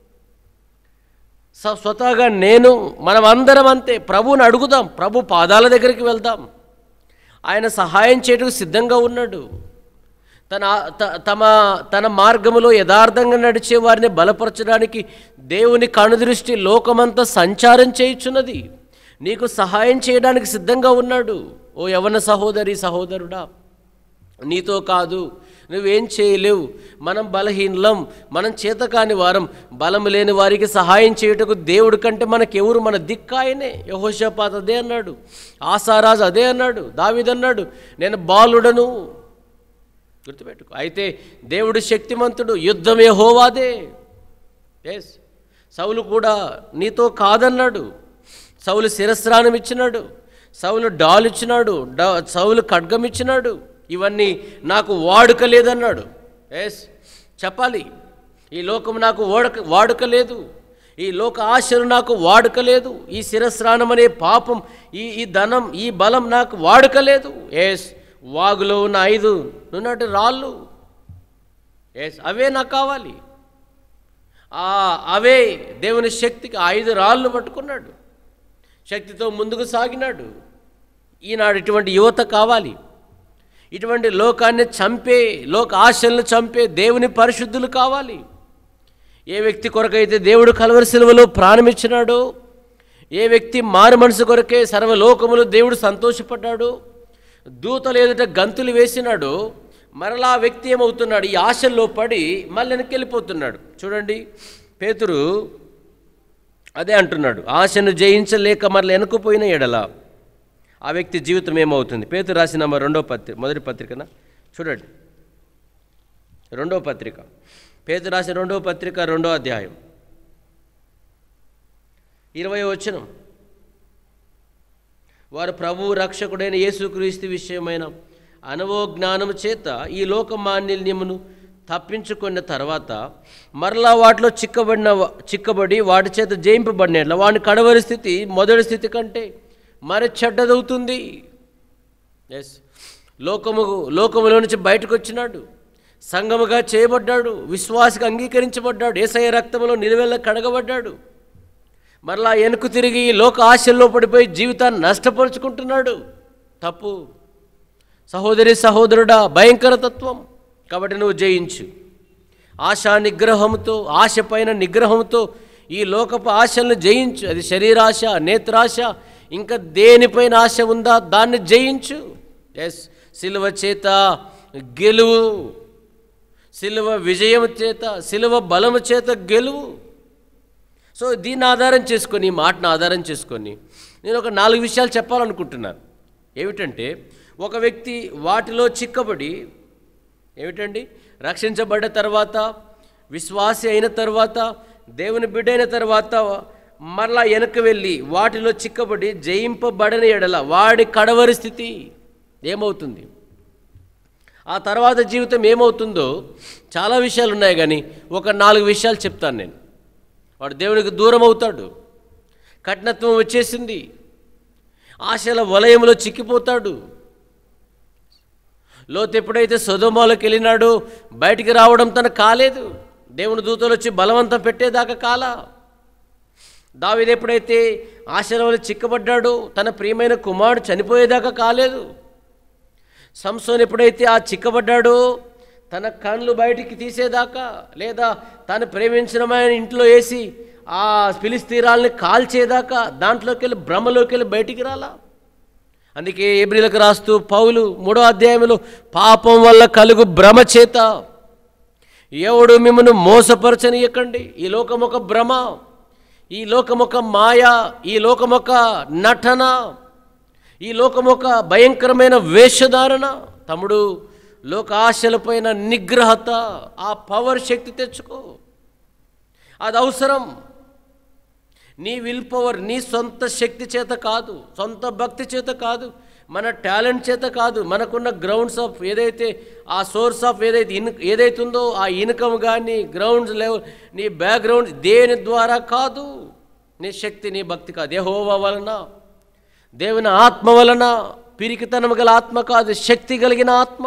స- స్వతహాగా నేను మనం అందరం అంతే ప్రభువుని అడుగుదాం ప్రభు పాదాల దగ్గరికి వెళ్దాం ఆయన సహాయం చేయటకు సిద్ధంగా ఉన్నాడు తన త- తమ తన మార్గములో యథార్థంగా నడిచే వారిని బలపరచడానికి దేవుని కనుదృష్టి లోకమంతా సంచారం చేయుచున్నది నీకు సహాయం చేయడానికి సిద్ధంగా ఉన్నాడు ఓ యవన సహోదరి సహోదరుడా నీతో కాదు నువ్వేం చేయలేవు మనం బలహీనలం మనం చేతకాని వారం బలం లేని వారికి సహాయం చేయుటకు దేవుడి కంటే మనకెవరు మన దిక్కాయనే యహోషపాత్ అదే అన్నాడు ఆసారాజు అదే అన్నాడు దావిదన్నాడు నేను బాలుడను గుర్తుపెట్టుకో అయితే దేవుడు శక్తిమంతుడు యుద్ధం యెహోవాదే ఎస్ సౌలు కూడా నీతో కాదన్నాడు సౌలు శిరస్రానం ఇచ్చినాడు సౌలు డాల్ ఇచ్చినాడు డా సౌలు ఖడ్గం ఇచ్చినాడు ఇవన్నీ నాకు వాడుక లేదన్నాడు ఎస్ చెప్పాలి ఈ లోకం నాకు వాడుక వాడుక లేదు ఈ లోక ఆశలు నాకు వాడుక లేదు ఈ శిరస్రానం అనే పాపం ఈ ఈ ధనం ఈ బలం నాకు వాడుక లేదు ఎస్ వాగులో ఉన్న ఐదు నున్నటి రాళ్ళు ఎస్ అవే నాకు కావాలి ఆ అవే దేవుని శక్తికి ఆ ఐదు రాళ్ళు పట్టుకున్నాడు శక్తితో ముందుకు సాగినాడు ఈనాడు ఇటువంటి యువత కావాలి ఇటువంటి లోకాన్ని చంపే లోక ఆశలను చంపే దేవుని పరిశుద్ధులు కావాలి ఏ వ్యక్తి కొరకైతే దేవుడు కలవరి శిలువలో ప్రాణమిచ్చినాడో ఏ వ్యక్తి మారు మనసు కొరకే సర్వలోకములు దేవుడు సంతోషపడ్డాడు దూతలు ఎదుట గంతులు వేసినాడు మరలా ఆ వ్యక్తి ఏమవుతున్నాడు ఈ ఆశల్లో పడి మళ్ళీ వెనక్కి వెళ్ళిపోతున్నాడు చూడండి పేతురు అదే అంటున్నాడు ఆశను జయించలేక మరల వెనుకపోయిన ఎడల ఆ వ్యక్తి జీవితం ఏమవుతుంది పేతురు రాసిన మ రెండో పత్రిక మొదటి పత్రికన చూడండి రెండో పత్రిక పేతురు రాసిన రెండో పత్రిక రెండో అధ్యాయం ఇరవై వచనం వారు ప్రభువు రక్షకుడైన యేసుక్రీస్తు విషయమైన అనుభవ జ్ఞానము చేత ఈ లోక మాన్యమును తప్పించుకున్న తర్వాత మరలా వాటిలో చిక్కబడిన చిక్కబడి వాటి చేత జయింపబడిన వాని కడవరి స్థితి మొదటి స్థితి కంటే మరి చెడ్డదవుతుంది ఎస్ లోకము లోకములో నుంచి బయటకు వచ్చినాడు సంగముగా చేయబడ్డాడు విశ్వాసగా అంగీకరించబడ్డాడు ఏసయ రక్తములో నిలువెల్ల కడగబడ్డాడు మరలా వెనుక తిరిగి ఈ లోక ఆశల్లో పడిపోయి జీవితాన్ని నష్టపరుచుకుంటున్నాడు తప్పు సహోదరి సహోదరుడా భయంకర తత్వం కాబట్టి నువ్వు జయించు ఆశా నిగ్రహంతో ఆశ పైన నిగ్రహంతో ఈ లోకపు ఆశలను జయించు అది శరీరాశ నేత్రాశ ఇంకా దేనిపైన ఆశ ఉందా దాన్ని జయించు ఎస్ సిలువ చేత గెలువు సిలువ విజయం చేత సిలువ బలము చేత గెలువు సో దీన్ని ఆధారం చేసుకొని ఈ మాటను ఆధారం చేసుకొని నేను ఒక నాలుగు విషయాలు చెప్పాలనుకుంటున్నాను ఏమిటంటే ఒక వ్యక్తి వాటిలో చిక్కబడి ఏమిటండి రక్షించబడ్డ తర్వాత విశ్వాసి అయిన తర్వాత దేవుని బిడ్డైన తర్వాత మరలా వెనక్కి వెళ్ళి వాటిలో చిక్కబడి జయింపబడని ఎడల వాడి కడవరి స్థితి ఏమవుతుంది ఆ తర్వాత జీవితం ఏమవుతుందో చాలా విషయాలు ఉన్నాయి కానీ ఒక నాలుగు విషయాలు చెప్తాను నేను వాడు దేవునికి దూరం అవుతాడు కఠినత్వం వచ్చేసింది ఆశల వలయంలో చిక్కిపోతాడు లోతు ఎప్పుడైతే సొదోమాలోకి వెళ్ళినాడో బయటికి రావడం తన కాలేదు దేవుని దూతలు వచ్చి బలవంతం పెట్టేదాకా కాలా దావీదు ఎప్పుడైతే ఆశల వల్ల చిక్కబడ్డాడో తన ప్రియమైన కుమారుడు చనిపోయేదాకా కాలేదు సంసోన్ ఎప్పుడైతే ఆ చిక్కబడ్డాడో తన కళ్ళు బయటికి తీసేదాకా లేదా తను ప్రేమించిన ఆయన ఇంట్లో వేసి ఆ ఫిలిస్తీరాల్ని కాల్చేదాకా దాంట్లోకి వెళ్ళి భ్రమలోకి వెళ్ళి బయటికి రాలా అందుకే ఏబ్రిలకు రాస్తూ పౌలు మూడో అధ్యాయంలో పాపం వల్ల కలుగు భ్రమ చేత ఎవడు మిమ్మల్ని మోసపరచనీయకండి ఈ లోకం ఒక భ్రమ ఈ లోకం ఒక మాయ ఈ లోకం ఒక నటన ఈ లోకం ఒక భయంకరమైన వేషధారణ తమ్ముడు లోక ఆశలపైన నిగ్రహత ఆ పవర్ శక్తి తెచ్చుకో అది అవసరం నీ విల్ పవర్ నీ సొంత శక్తి చేత కాదు సొంత భక్తి చేత కాదు మన టాలెంట్ చేత కాదు మనకున్న గ్రౌండ్స్ ఆఫ్ ఏదైతే ఆ సోర్స్ ఆఫ్ ఏదైతే ఇన్ ఏదైతే ఉందో ఆ ఇన్కమ్ కానీ గ్రౌండ్స్ లెవెల్ నీ బ్యాక్గ్రౌండ్ దేని ద్వారా కాదు నీ శక్తి నీ భక్తి కాదు యెహోవా వలన దేవుని ఆత్మ వలన పిరికితనం గల ఆత్మ కాదు శక్తి కలిగిన ఆత్మ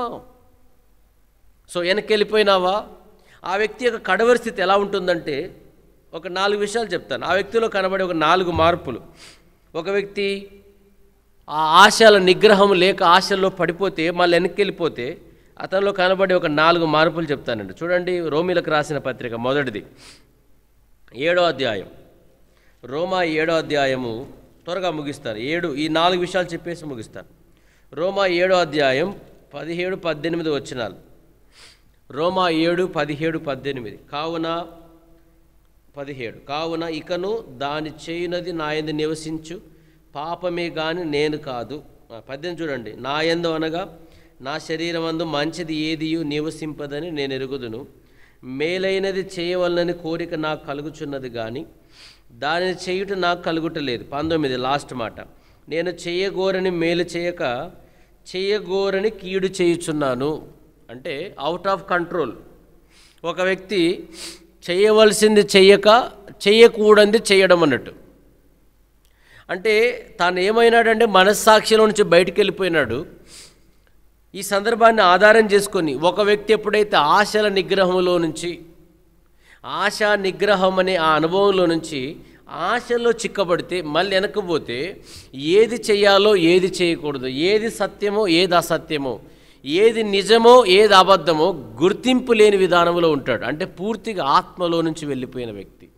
సో వెనక్కి వెళ్ళిపోయినావా ఆ వ్యక్తి యొక్క కడవరి స్థితి ఎలా ఉంటుందంటే ఒక నాలుగు విషయాలు చెప్తాను ఆ వ్యక్తిలో కనబడే ఒక నాలుగు మార్పులు ఒక వ్యక్తి ఆ ఆశల నిగ్రహం లేక ఆశల్లో పడిపోతే మళ్ళీ వెనక్కి వెళ్ళిపోతే అతనిలో కనబడే ఒక నాలుగు మార్పులు చెప్తానండి చూడండి రోమిలకు రాసిన పత్రిక మొదటిది ఏడో అధ్యాయం రోమా ఏడో అధ్యాయము త్వరగా ముగిస్తాను ఏడు ఈ నాలుగు విషయాలు చెప్పేసి ముగిస్తాను రోమా ఏడో అధ్యాయం పదిహేడు పద్దెనిమిది వచ్చినాలు రోమా ఏడు పదిహేడు పద్దెనిమిది కావున పదిహేడు కావున ఇకను దాని చేయునది నా యందు నివసించు పాపమే గాని నేను కాదు ఆ, పద్దెనిమిది చూడండి నా యందు అనగా నా శరీరం అందు మంచిది ఏదియు నివసింపదని నేను ఎరుగుదును మేలైనది చేయవలనని కోరిక నాకు కలుగుచున్నది కానీ దానిని చేయుట నాకు కలుగుటలేదు పంతొమ్మిది లాస్ట్ మాట నేను చేయగోరని మేలు చేయక చేయగోరని కీడు చేయుచున్నాను అంటే అవుట్ ఆఫ్ కంట్రోల్ ఒక వ్యక్తి చేయవలసింది చెయ్యక చెయ్యకూడనిది చేయడం అన్నట్టు అంటే తాను ఏమైనాడంటే మనస్సాక్షిలో నుంచి బయటికి వెళ్ళిపోయినాడు ఈ సందర్భాన్ని ఆధారం చేసుకొని ఒక వ్యక్తి ఎప్పుడైతే ఆశల నిగ్రహంలో నుంచి ఆశ నిగ్రహం అనే ఆ అనుభవంలో నుంచి ఆశలో చిక్కబడితే మళ్ళీ వెనకపోతే ఏది చేయాలో ఏది చేయకూడదు ఏది సత్యమో ఏది అసత్యమో ఏది నిజమో ఏది అబద్ధమో గుర్తింపు లేని విధానంలో ఉంటాడు అంటే పూర్తిగా ఆత్మలో నుంచి వెళ్ళిపోయిన వ్యక్తి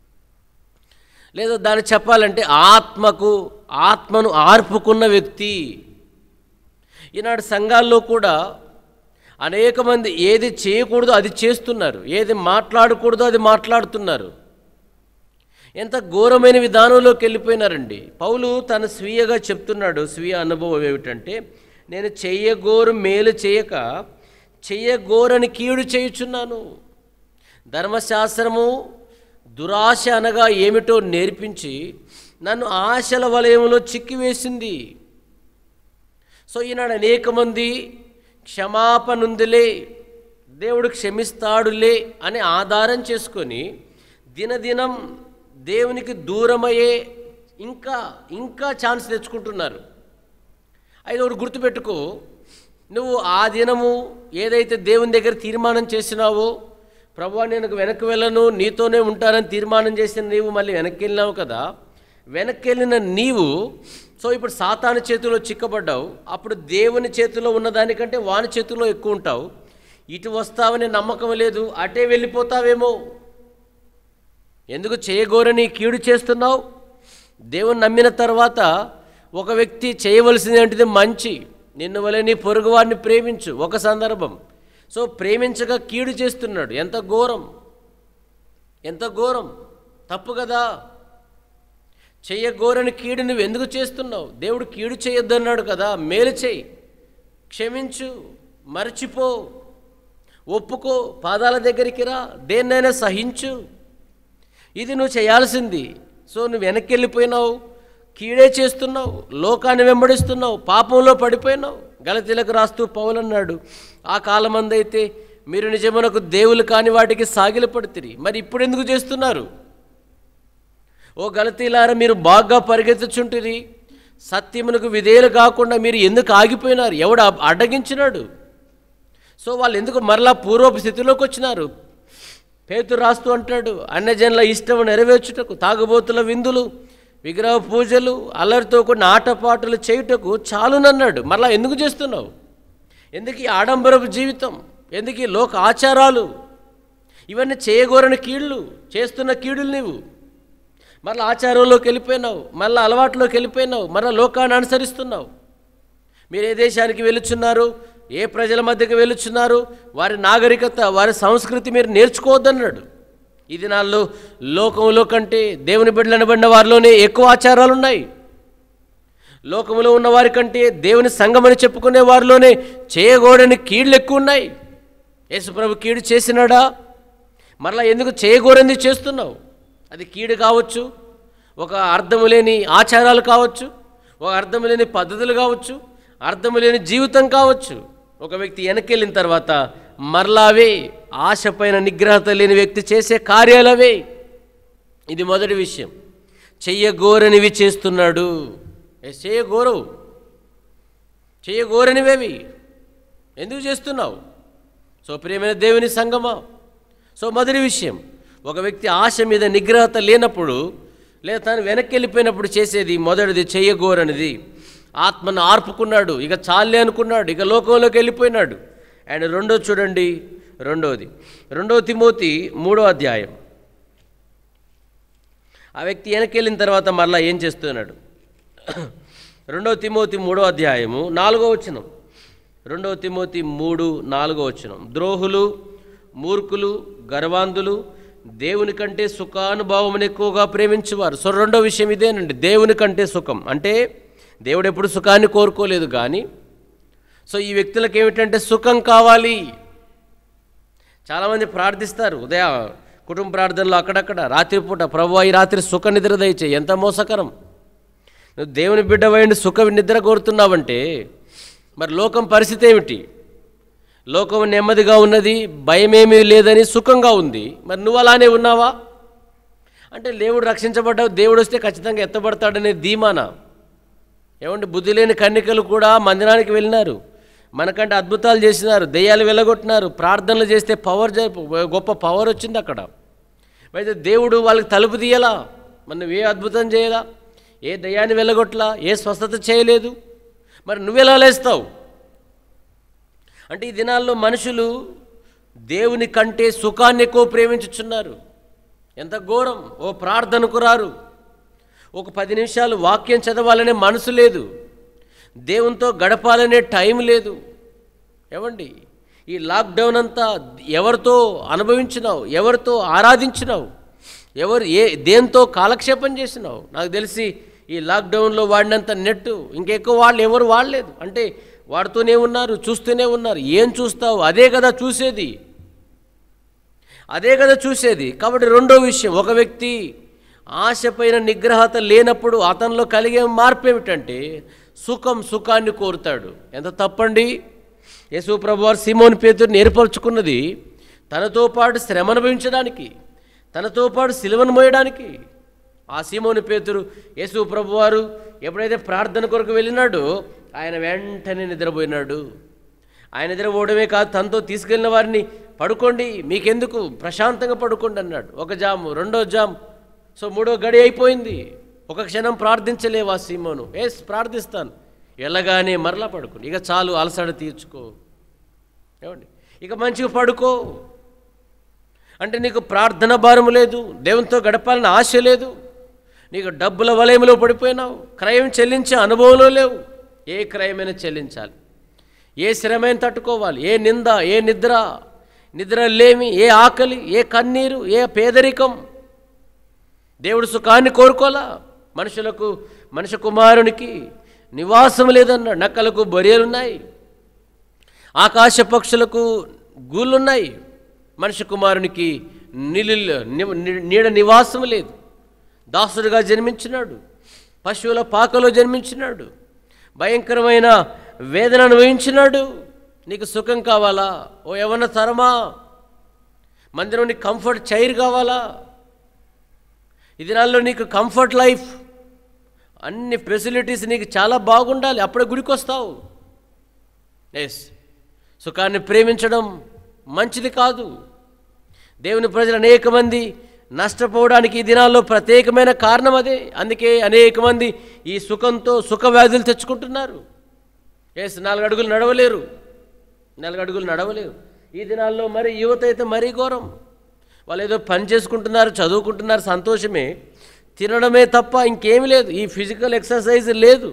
లేదా దాన్ని చెప్పాలంటే ఆత్మకు ఆత్మను ఆర్పుకున్న వ్యక్తి ఈనాడు సంఘాల్లో కూడా అనేక మంది ఏది చేయకూడదో అది చేస్తున్నారు ఏది మాట్లాడకూడదో అది మాట్లాడుతున్నారు ఎంత ఘోరమైన విధానంలోకి వెళ్ళిపోయినారండి పౌలు తన స్వీయగా చెప్తున్నాడు స్వీయ అనుభవం ఏమిటంటే నేను చెయ్యగోరు మేలు చేయక చెయ్యగోరని కీడు చేయుచున్నాను ధర్మశాస్త్రము దురాశ అనగా ఏమిటో నేర్పించి నన్ను ఆశల వలయంలో చిక్కివేసింది సో ఈనాడు అనేక మంది క్షమాపణుందిలే దేవుడు క్షమిస్తాడులే అని ఆధారం చేసుకొని దినదినం దేవునికి దూరమయ్యే ఇంకా ఇంకా ఛాన్స్ తెచ్చుకుంటున్నారు అయితే ఒకటి గుర్తుపెట్టుకో నువ్వు ఆ దినము ఏదైతే దేవుని దగ్గర తీర్మానం చేసినావో ప్రభు నేను వెనక్కి వెళ్ళను నీతోనే ఉంటానని తీర్మానం చేసిన నీవు మళ్ళీ వెనక్కి వెళ్ళినావు కదా వెనక్కి వెళ్ళిన నీవు సో ఇప్పుడు సాతాను చేతిలో చిక్కబడ్డావు అప్పుడు దేవుని చేతిలో ఉన్నదానికంటే వాని చేతిలో ఎక్కువ ఉంటావు ఇటు వస్తావని నమ్మకం లేదు అటే వెళ్ళిపోతావేమో ఎందుకు చేయగోరని కీడు చేస్తున్నావు దేవుని నమ్మిన తర్వాత ఒక వ్యక్తి చేయవలసింది ఏంటిది మంచి నిన్ను వలె నీ పొరుగువారిని ప్రేమించు ఒక సందర్భం సో ప్రేమించగా కీడు చేస్తున్నాడు ఎంత ఘోరం ఎంత ఘోరం తప్పు కదా చెయ్యగోరని కీడు నువ్వు ఎందుకు చేస్తున్నావు దేవుడు కీడు చేయొద్దన్నాడు కదా మేలు చేయి క్షమించు మర్చిపో ఒప్పుకో పాదాల దగ్గరికి రా దేన్నైనా సహించు ఇది నువ్వు చేయాల్సింది సో నువ్వు వెనక్కి వెళ్ళిపోయినావు కీడే చేస్తున్నావు లోకాన్ని వెంబడిస్తున్నావు పాపంలో పడిపోయినావు గలతీలకు రాస్తూ పౌలన్నాడు ఆ కాలమందైతే మీరు నిజమునకు దేవులు కాని వాటికి సాగిలపడుతుంది మరి ఇప్పుడు ఎందుకు చేస్తున్నారు ఓ గలతీలారా మీరు బాగా పరిగెత్తుచుంటిరి సత్యమునకు విధేయులు కాకుండా మీరు ఎందుకు ఆగిపోయినారు ఎవడు అ- అడ్డగించినాడు సో వాళ్ళు ఎందుకు మరలా పూర్వపు స్థితిలోకి వచ్చినారు పేతురు రాస్తూ అంటాడు అన్యజనుల ఇష్టం నెరవేర్చుటకు తాగుబోతుల విందులు విగ్రహ పూజలు అల్లరితో కూడిన ఆటపాటలు చేయుటకు చాలునన్నాడు మరలా ఎందుకు చేస్తున్నావు ఎందుకు ఈ ఆడంబరపు జీవితం ఎందుకు ఈ లోక ఆచారాలు ఇవన్నీ చేయగోరని కీళ్ళు చేస్తున్న కీడులు నీవు మరలా ఆచారంలోకి వెళ్ళిపోయినావు మళ్ళీ అలవాట్లోకి వెళ్ళిపోయినావు మరలా లోకాన్ని అనుసరిస్తున్నావు మీరు ఏ దేశానికి వెళుచున్నారు ఏ ప్రజల మధ్యకి వెళుచున్నారు వారి నాగరికత వారి సంస్కృతి మీరు నేర్చుకోవద్దన్నాడు ఈ దినాల్లో లోకంలో కంటే దేవుని బిడ్డలు అనబడిన వారిలోనే ఎక్కువ ఆచారాలు ఉన్నాయి లోకంలో ఉన్న వారి కంటే దేవుని సంఘమని చెప్పుకునే వారిలోనే చేయకూడని కీళ్ళు ఎక్కువ ఉన్నాయి యేసుప్రభు కీడు చేసినాడా మరలా ఎందుకు చేయకూడని చేస్తున్నావు అది కీడు కావచ్చు ఒక అర్థము లేని ఆచారాలు కావచ్చు ఒక అర్థము లేని పద్ధతులు కావచ్చు అర్థము లేని జీవితం కావచ్చు ఒక వ్యక్తి వెనకెళ్ళిన తర్వాత మరలా అవే ఆశపైన నిగ్రహత లేని వ్యక్తి చేసే కార్యాలవే ఇది మొదటి విషయం చెయ్యగోరనివి చేస్తున్నాడు ఏ చేయగోరవు చేయగోరనివేవి ఎందుకు చేస్తున్నావు సో ప్రియమైన దేవుని సంగమా సో మొదటి విషయం ఒక వ్యక్తి ఆశ మీద నిగ్రహత లేనప్పుడు లేదా తాను వెనక్కి వెళ్ళిపోయినప్పుడు చేసేది మొదటిది చెయ్యగోరనిది ఆత్మను ఆర్పుకున్నాడు ఇక చాలే అనుకున్నాడు ఇక లోకంలోకి వెళ్ళిపోయినాడు అండ్ రెండో చూడండి రెండోది రెండో తిమోతి మూడో అధ్యాయం ఆ వ్యక్తి వెనక్కి వెళ్ళిన తర్వాత మరలా ఏం చేస్తున్నాడు రెండో తిమోతి మూడో అధ్యాయము నాలుగో వచనం రెండో తిమోతి మూడు నాలుగో వచనం ద్రోహులు మూర్ఖులు గర్వాంధులు దేవుని కంటే సుఖానుభావమును ఎక్కువగా ప్రేమించేవారు సో రెండో విషయం ఇదేనండి దేవుని కంటే సుఖం అంటే దేవుడు ఎప్పుడు సుఖాన్ని కోరుకోలేదు కానీ సో ఈ వ్యక్తులకు ఏమిటంటే సుఖం కావాలి చాలామంది ప్రార్థిస్తారు ఉదయ కుటుంబ ప్రార్థనలో అక్కడక్కడ రాత్రిపూట ప్రభు ఈ రాత్రి సుఖ నిద్ర దయచే ఎంత మోసకరం నువ్వు దేవుని బిడ్డవైండి సుఖ నిద్ర కోరుతున్నావంటే మరి లోకం పరిస్థితి ఏమిటి లోకం నెమ్మదిగా ఉన్నది భయమేమీ లేదని సుఖంగా ఉంది మరి నువ్వు అలానే ఉన్నావా అంటే దేవుడు రక్షించబడ్డావు దేవుడు వస్తే ఖచ్చితంగా ఎత్తబడతాడనే ధీమానా ఏమంటే బుద్ధి లేని కన్నికలు కూడా మందిరానికి వెళ్ళినారు మనకంటే అద్భుతాలు చేసినారు దెయ్యాలు వెళ్ళగొట్టినారు ప్రార్థనలు చేస్తే పవర్ జ- గొప్ప పవర్ వచ్చింది అక్కడ అయితే దేవుడు వాళ్ళకి తలుపు తీయలా మరి నువ్వు ఏ అద్భుతం చేయలా ఏ దయ్యాన్ని వెళ్ళగొట్టలా ఏ స్వస్థత చేయలేదు మరి నువ్వెలా లేస్తావు అంటే ఈ దినాల్లో మనుషులు దేవుని కంటే సుఖాన్ని ఎక్కువ ప్రేమించుచున్నారు ఎంత ఘోరం ఓ ప్రార్థనకు రారు ఒక పది నిమిషాలు వాక్యం చదవాలనే మనసు లేదు దేవునితో గడపాలనే టైం లేదు ఏమండి ఈ లాక్డౌన్ అంతా ఎవరితో అనుభవించినావు ఎవరితో ఆరాధించినావు ఎవరు ఏ దేంతో కాలక్షేపం చేసినావు నాకు తెలిసి ఈ లాక్డౌన్లో వాడినంత నెట్ ఇంకెక్కువ వాళ్ళు ఎవరు వాడలేదు అంటే వాడుతూనే ఉన్నారు చూస్తూనే ఉన్నారు ఏం చూస్తావు అదే కదా చూసేది అదే కదా చూసేది కాబట్టి రెండో విషయం ఒక వ్యక్తి ఆశపైన నిగ్రహత లేనప్పుడు అతనిలో కలిగే మార్పు ఏమిటంటే సుఖం సుఖాన్ని కోరుతాడు ఎంత తప్పండి యేసు ప్రభువారు సిమోని పేతుడిని ఏర్పరచుకున్నది తనతో పాటు శ్రమ అనుభవించడానికి తనతో పాటు సిలువను మోయడానికి ఆ సీమోని పేతురు యేసు ప్రభువారు ఎప్పుడైతే ప్రార్థన కొరకు వెళ్ళినాడో ఆయన వెంటనే నిద్రపోయినాడు ఆయన నిద్రపోవడమే కాదు తనతో తీసుకెళ్ళిన వారిని పడుకోండి మీకెందుకు ప్రశాంతంగా పడుకోండి అన్నాడు ఒక జాము రెండో జామ్ సో మూడో గడి అయిపోయింది ఒక క్షణం ప్రార్థించలేవా సీమోను ఎస్ ప్రార్థిస్తాను వెళ్ళగానే మరలా పడుకోండి ఇక చాలు అలసట తీర్చుకో ఏమండి ఇక మంచిగా పడుకో అంటే నీకు ప్రార్థన భారం లేదు దేవునితో గడపాలని ఆశ లేదు నీకు డబ్బుల వలయంలో పడిపోయినావు క్రయం చెల్లించే అనుభవంలో లేవు ఏ క్రయమైనా చెల్లించాలి ఏ శ్రమైన తట్టుకోవాలి ఏ నింద ఏ నిద్ర నిద్ర లేమి ఏ ఆకలి ఏ కన్నీరు ఏ పేదరికం దేవుడు సుఖాన్ని కోరుకోలా మనుషులకు మనుష్య కుమారునికి నివాసం లేదన్నాడు నక్కలకు బొరియలున్నాయి ఆకాశ పక్షులకు గూళ్ళున్నాయి మనిషి కుమారునికి నిలు నీడ నివాసం లేదు దాసుడుగా జన్మించినాడు పశువుల పాకలో జన్మించినాడు భయంకరమైన వేదన అనుభవించినాడు నీకు సుఖం కావాలా ఓ యవన తరమా మందిరం నీకు కంఫర్ట్ చైర్ కావాలా ఈ దినాల్లో నీకు కంఫర్ట్ లైఫ్ అన్ని ఫెసిలిటీస్ నీకు చాలా బాగుండాలి అప్పుడే గుడికి వస్తావు ఎస్ సుఖాన్ని ప్రేమించడం మంచిది కాదు దేవుని ప్రజలు అనేక మంది నష్టపోవడానికి ఈ దినాల్లో ప్రత్యేకమైన కారణం అదే అందుకే అనేక మంది ఈ సుఖంతో సుఖ వ్యాధులు తెచ్చుకుంటున్నారు ఎస్ నాలుగు అడుగులు నడవలేరు నాలుగు అడుగులు నడవలేరు ఈ దినాల్లో మరి యువత అయితే మరీ ఘోరం వాళ్ళు ఏదో పని చేసుకుంటున్నారు చదువుకుంటున్నారు సంతోషమే తినడమే తప్ప ఇంకేమీ లేదు ఈ ఫిజికల్ ఎక్సర్సైజ్ లేదు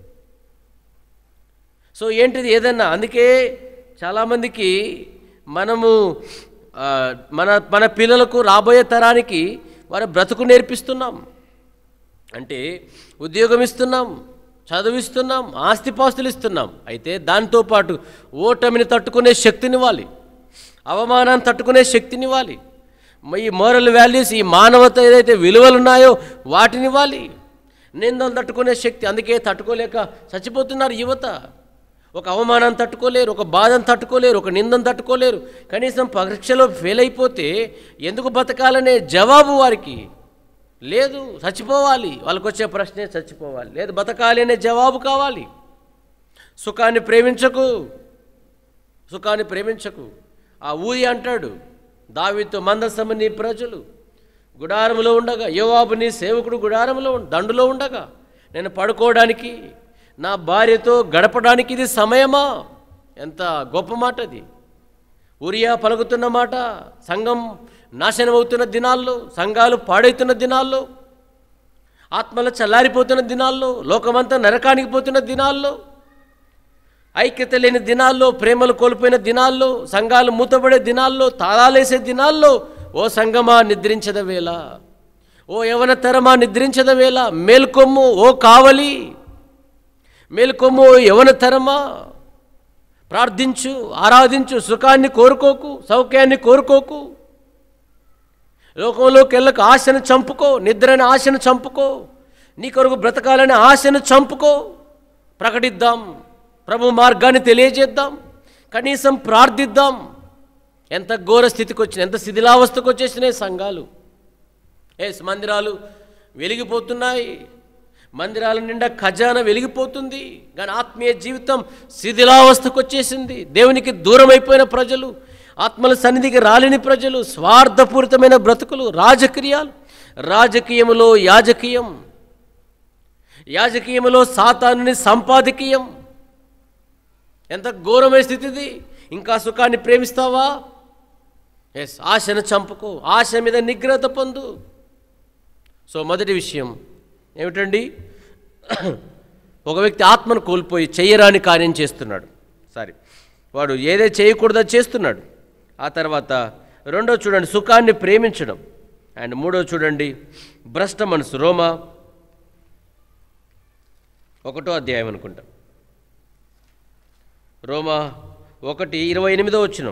సో ఏంటిది ఏదన్నా అందుకే చాలామందికి మనము ఆ, మన మన పిల్లలకు రాబోయే తరానికి వారి బ్రతుకు నేర్పిస్తున్నాం అంటే ఉద్యోగం ఇస్తున్నాం చదివిస్తున్నాం ఆస్తిపాస్తులు ఇస్తున్నాం అయితే దాంతోపాటు ఓటమిని తట్టుకునే శక్తినివ్వాలి అవమానాన్ని తట్టుకునే శక్తినివ్వాలి మ- ఈ మోరల్ వాల్యూస్ ఈ మానవత ఏదైతే విలువలు ఉన్నాయో వాటినివ్వాలి నిందలు తట్టుకునే శక్తి అందుకే తట్టుకోలేక చచ్చిపోతున్నారు యువత ఒక అవమానం తట్టుకోలేరు ఒక బాధను తట్టుకోలేరు ఒక నిందను తట్టుకోలేరు కనీసం పరీక్షలో ఫెయిల్ అయిపోతే ఎందుకు బతకాలనే జవాబు వారికి లేదు చచ్చిపోవాలి వాళ్ళకి వచ్చే ప్రశ్నే చచ్చిపోవాలి లేదు బతకాలి అనే జవాబు కావాలి సుఖాన్ని ప్రేమించకు సుఖాన్ని ప్రేమించకు ఆ ఊరి అంటాడు దావితో మందసమ నీ ప్రజలు గుడారములో ఉండగా యోవాబు నీ సేవకుడు గుడారములో ఉం- దండులో ఉండగా నేను పడుకోవడానికి నా భార్యతో గడపడానికి ఇది సమయమా ఎంత గొప్ప మాట అది ఉరియా పలుకుతున్న మాట సంఘం నాశనం అవుతున్న దినాల్లో సంఘాలు పాడవుతున్న దినాల్లో ఆత్మలు చల్లారిపోతున్న దినాల్లో లోకమంతా నరకానికి పోతున్న దినాల్లో ఐక్యత లేని దినాల్లో ప్రేమలు కోల్పోయిన దినాల్లో సంఘాలు మూతపడే దినాల్లో తాళాలేసే దినాల్లో ఓ సంగమా నిద్రించద వేళ ఓ యవన తరమా నిద్రించద వేళ మేల్కొమ్ము ఓ కావలి మేల్కొమ్ము ఓ యవన తరమా ప్రార్థించు ఆరాధించు సుఖాన్ని కోరుకోకు సౌఖ్యాన్ని కోరుకోకు లోకంలోకి వెళ్ళక ఆశను చంపుకో నిద్రని ఆశను చంపుకో నీ కొరకు బ్రతకాలని ఆశను చంపుకో ప్రకటిద్దాం ప్రభు మార్గాన్ని తెలియజేద్దాం కనీసం ప్రార్థిద్దాం ఎంత ఘోర స్థితికి వచ్చిన ఎంత శిథిలావస్థకు వచ్చేసినాయి సంఘాలు ఎస్ మందిరాలు వెలిగిపోతున్నాయి మందిరాల నిండా ఖజానా వెలిగిపోతుంది కానీ ఆత్మీయ జీవితం శిథిలావస్థకు వచ్చేసింది దేవునికి దూరం అయిపోయిన ప్రజలు ఆత్మల సన్నిధికి రాలేని ప్రజలు స్వార్థపూరితమైన బ్రతుకులు రాజక్రియాలు రాజకీయములో యాజకీయం యాజకీయములో సాతానుని సంపాదకీయం ఎంత ఘోరమైన స్థితి ఇది ఇంకా సుఖాన్ని ప్రేమిస్తావా ఎస్ ఆశను చంపుకో ఆశ మీద నిగ్రహత పొందు సో మొదటి విషయం ఏమిటండి ఒక వ్యక్తి ఆత్మను కోల్పోయి చెయ్యరాని కార్యం చేస్తున్నాడు సారీ వాడు ఏదైతే చేయకూడదో చేస్తున్నాడు ఆ తర్వాత రెండో చూడండి సుఖాన్ని ప్రేమించడం అండ్ మూడో చూడండి భ్రష్ట మనసు రోమా ఒకటో అధ్యాయం అనుకుంటా రోమా ఒకటి ఇరవై ఎనిమిదో వచ్చినాం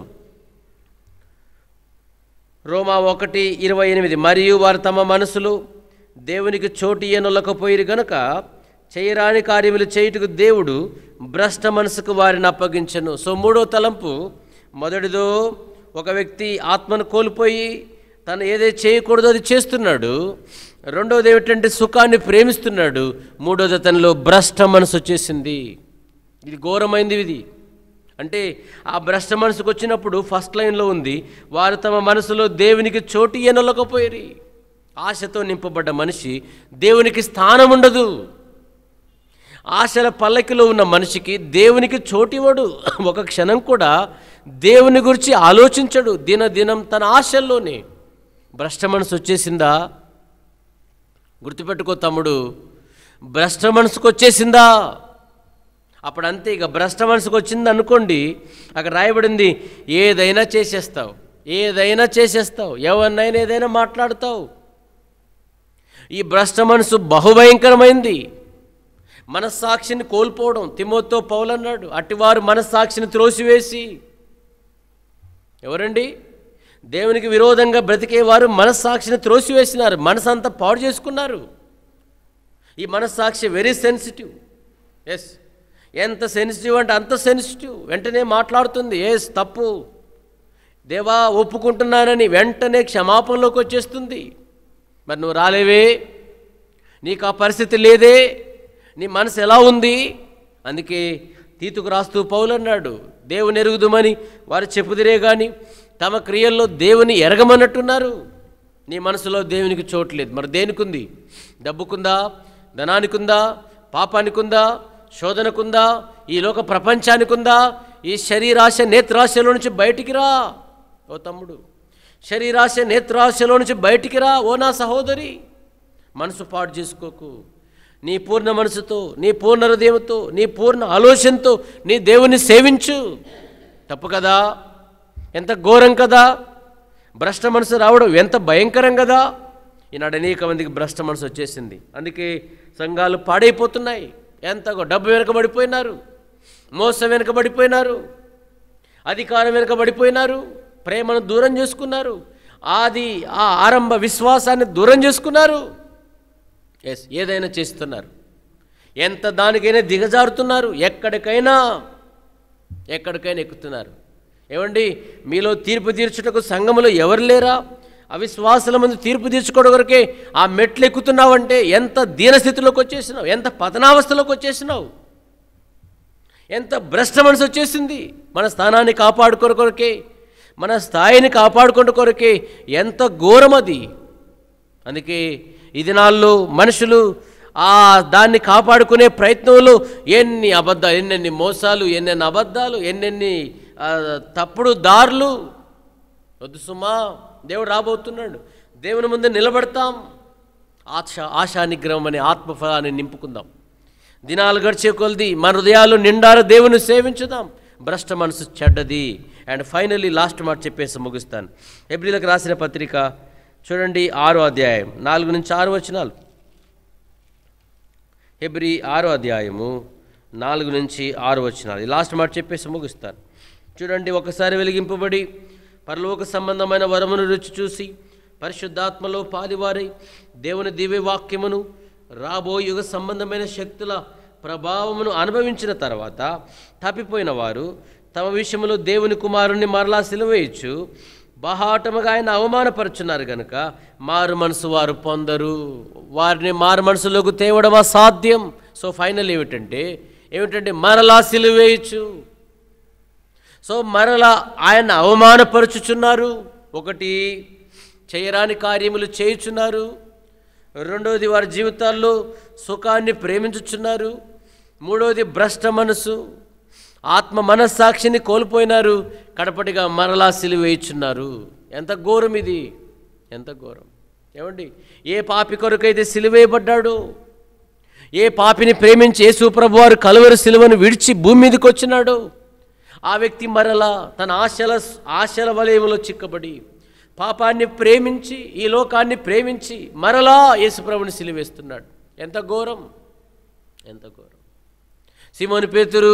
రోమా ఒకటి ఇరవై ఎనిమిది మరియు వారు తమ మనసులు దేవునికి చోటు ఇయ్యనొల్లకపోయిరు గనుక చేయరాని కార్యములు చేయుటకు దేవుడు భ్రష్ట మనసుకు వారిని అప్పగించను సో మూడో తలంపు మొదటిదో ఒక వ్యక్తి ఆత్మను కోల్పోయి తను ఏదైతే చేయకూడదో అది చేస్తున్నాడు రెండోది ఏమిటంటే సుఖాన్ని ప్రేమిస్తున్నాడు మూడోది అతనిలో భ్రష్ట మనసు వచ్చేసింది ఇది ఘోరమైంది ఇది అంటే ఆ భ్రష్ట మనసుకు వచ్చినప్పుడు ఫస్ట్ లైన్లో ఉంది వారు తమ మనసులో దేవునికి చోటు ఎనలకపోయి ఆశతో నింపబడ్డ మనిషి దేవునికి స్థానం ఉండదు ఆశల పల్లకిలో ఉన్న మనిషికి దేవునికి చోటివ్వడు ఒక క్షణం కూడా దేవుని గురించి ఆలోచించడు దినదినం తన ఆశల్లోనే భ్రష్ట మనసు వచ్చేసిందా గుర్తుపెట్టుకో తమ్ముడు భ్రష్ట మనసుకు వచ్చేసిందా అప్పుడు అంతే ఇక భ్రష్ట మనసుకు వచ్చింది అనుకోండి అక్కడ రాయబడింది ఏదైనా చేసేస్తావు ఏదైనా చేసేస్తావు ఎవరినైనా ఏదైనా మాట్లాడతావు ఈ భ్రష్ట మనసు బహుభయంకరమైంది మనస్సాక్షిని కోల్పోవడం తిమోతో పౌలన్నాడు అటివారు మనస్సాక్షిని త్రోసివేసి ఎవరండి దేవునికి విరోధంగా బ్రతికేవారు మనస్సాక్షిని త్రోసివేసినారు మనసంతా పాడు చేసుకున్నారు ఈ మనస్సాక్షి వెరీ సెన్సిటివ్ ఎస్ ఎంత సెన్సిటివ్ అంటే అంత సెన్సిటివ్ వెంటనే మాట్లాడుతుంది ఎస్ తప్పు దేవా ఒప్పుకుంటున్నానని వెంటనే క్షమాపణలోకి వచ్చేస్తుంది మరి నువ్వు రాలేవే నీకు ఆ పరిస్థితి లేదే నీ మనసు ఎలా ఉంది అందుకే తీతుకు రాస్తూ పౌలు అన్నాడు దేవుని ఎరుగుదుమని వారు చెప్పుదిరే కానీ తమ క్రియల్లో దేవుని ఎరగమన్నట్టున్నారు నీ మనసులో దేవునికి చోట్లేదు మరి దేనికుంది డబ్బుకుందా ధనానికుందా పాపానికుందా శోధనకుందా ఈ లోక ప్రపంచానికుందా ఈ శరీరాశ నేత్రాశలో నుంచి బయటికి రా ఓ తమ్ముడు శరీరాశ నేత్రాశలో నుంచి బయటికి రా ఓ నా సహోదరి మనసు పాడు చేసుకోకు నీ పూర్ణ మనసుతో నీ పూర్ణ హృదయంతో నీ పూర్ణ ఆలోచనతో నీ దేవుని సేవించు తప్పు కదా ఎంత ఘోరం కదా భ్రష్ట మనసు రావడం ఎంత భయంకరం కదా ఈనాడు అనేక మందికి భ్రష్ట మనసు వచ్చేసింది అందుకే సంఘాలు పాడైపోతున్నాయి ఎంత గొ- డబ్బు వెనకబడిపోయినారు మోసం వెనకబడిపోయినారు అధికారం వెనకబడిపోయినారు ప్రేమను దూరం చేసుకున్నారు ఆది ఆ ఆరంభ విశ్వాసాన్ని దూరం చేసుకున్నారు ఎస్ ఏదైనా చేస్తున్నారు ఎంత దానికైనా దిగజారుతున్నారు ఎక్కడికైనా ఎక్కడికైనా ఎక్కుతున్నారు ఏమండి మీలో తీర్పు తీర్చుటకు సంఘములో ఎవరు లేరా అవిశ్వాసుల ముందు తీర్పు తీర్చుకోవడం కొరకే ఆ మెట్లు ఎక్కుతున్నావంటే ఎంత దీనస్థితిలోకి వచ్చేసినావు ఎంత పతనావస్థలోకి వచ్చేసినావు ఎంత భ్రష్ట మనసు వచ్చేసింది మన స్థానాన్ని కాపాడుకోరు కొరకే మన స్థాయిని కాపాడుకున్న కొరకే ఎంత ఘోరం అది అందుకే ఈ దినాల్లో మనుషులు ఆ దాన్ని కాపాడుకునే ప్రయత్నంలో ఎన్ని అబద్ధాలు ఎన్నెన్ని మోసాలు ఎన్నెన్ని అబద్ధాలు ఎన్నెన్ని ఆ, తప్పుడు దారులు వద్దు సుమా దేవుడు రాబోతున్నాడు దేవుని ముందు నిలబడతాం ఆశ ఆశా నిగ్రహం అనే ఆత్మఫలాన్ని నింపుకుందాం దినాలు గడిచే కొలది మన హృదయాలు నిండారు దేవుని సేవించుదాం భ్రష్ట మనసు చెడ్డది అండ్ ఫైనల్లీ లాస్ట్ మాట చెప్పేసి ముగిస్తాను ఎబ్రిలకు రాసిన పత్రిక చూడండి ఆరో అధ్యాయం నాలుగు నుంచి ఆరు వచనాలు హెబ్రి ఆరో అధ్యాయము నాలుగు నుంచి ఆరు వచనాలు ఈ లాస్ట్ మాట చెప్పేసి ముగిస్తాను చూడండి ఒకసారి వెలిగింపబడి పరలోక సంబంధమైన వరమును రుచి చూసి పరిశుద్ధాత్మలో పాదివారై దేవుని దివ్య వాక్యమును రాబో యుగ సంబంధమైన శక్తుల ప్రభావమును అనుభవించిన తర్వాత తప్పిపోయిన వారు తమ విషయంలో దేవుని కుమారుణ్ణి మరలా సిలువేయచ్చు బహాటముగా ఆయన అవమానపరుచున్నారు గనుక మారు మనసు వారు పొందరు వారిని మారు మనసులోకి తేవడం అసాధ్యం సో ఫైనల్ ఏమిటంటే ఏమిటంటే మరలా సిలువేయచ్చు సో మరలా ఆయన అవమానపరుచుచున్నారు ఒకటి చేయరాని కార్యములు చేయుచున్నారు రెండవది వారి జీవితాల్లో సుఖాన్ని ప్రేమించుచున్నారు మూడవది భ్రష్ట మనసు ఆత్మ మనస్సాక్షిని కోల్పోయినారు కడపటిగా మరలా సిలువేయుచున్నారు ఎంత ఘోరం ఇది ఎంత ఘోరం ఏమండి ఏ పాపి కొరకైతే సిలువేయబడ్డాడో ఏ పాపిని ప్రేమించి యేసు ప్రభు వారు కలువరి సిలువను విడిచి భూమి మీదకి వచ్చినాడో ఆ వ్యక్తి మరలా తన ఆశల ఆశల వలయంలో చిక్కబడి పాపాన్ని ప్రేమించి ఈ లోకాన్ని ప్రేమించి మరలా యేసుప్రభుని సిలివేస్తున్నాడు ఎంత ఘోరం ఎంత ఘోరం సిమోని పేతురు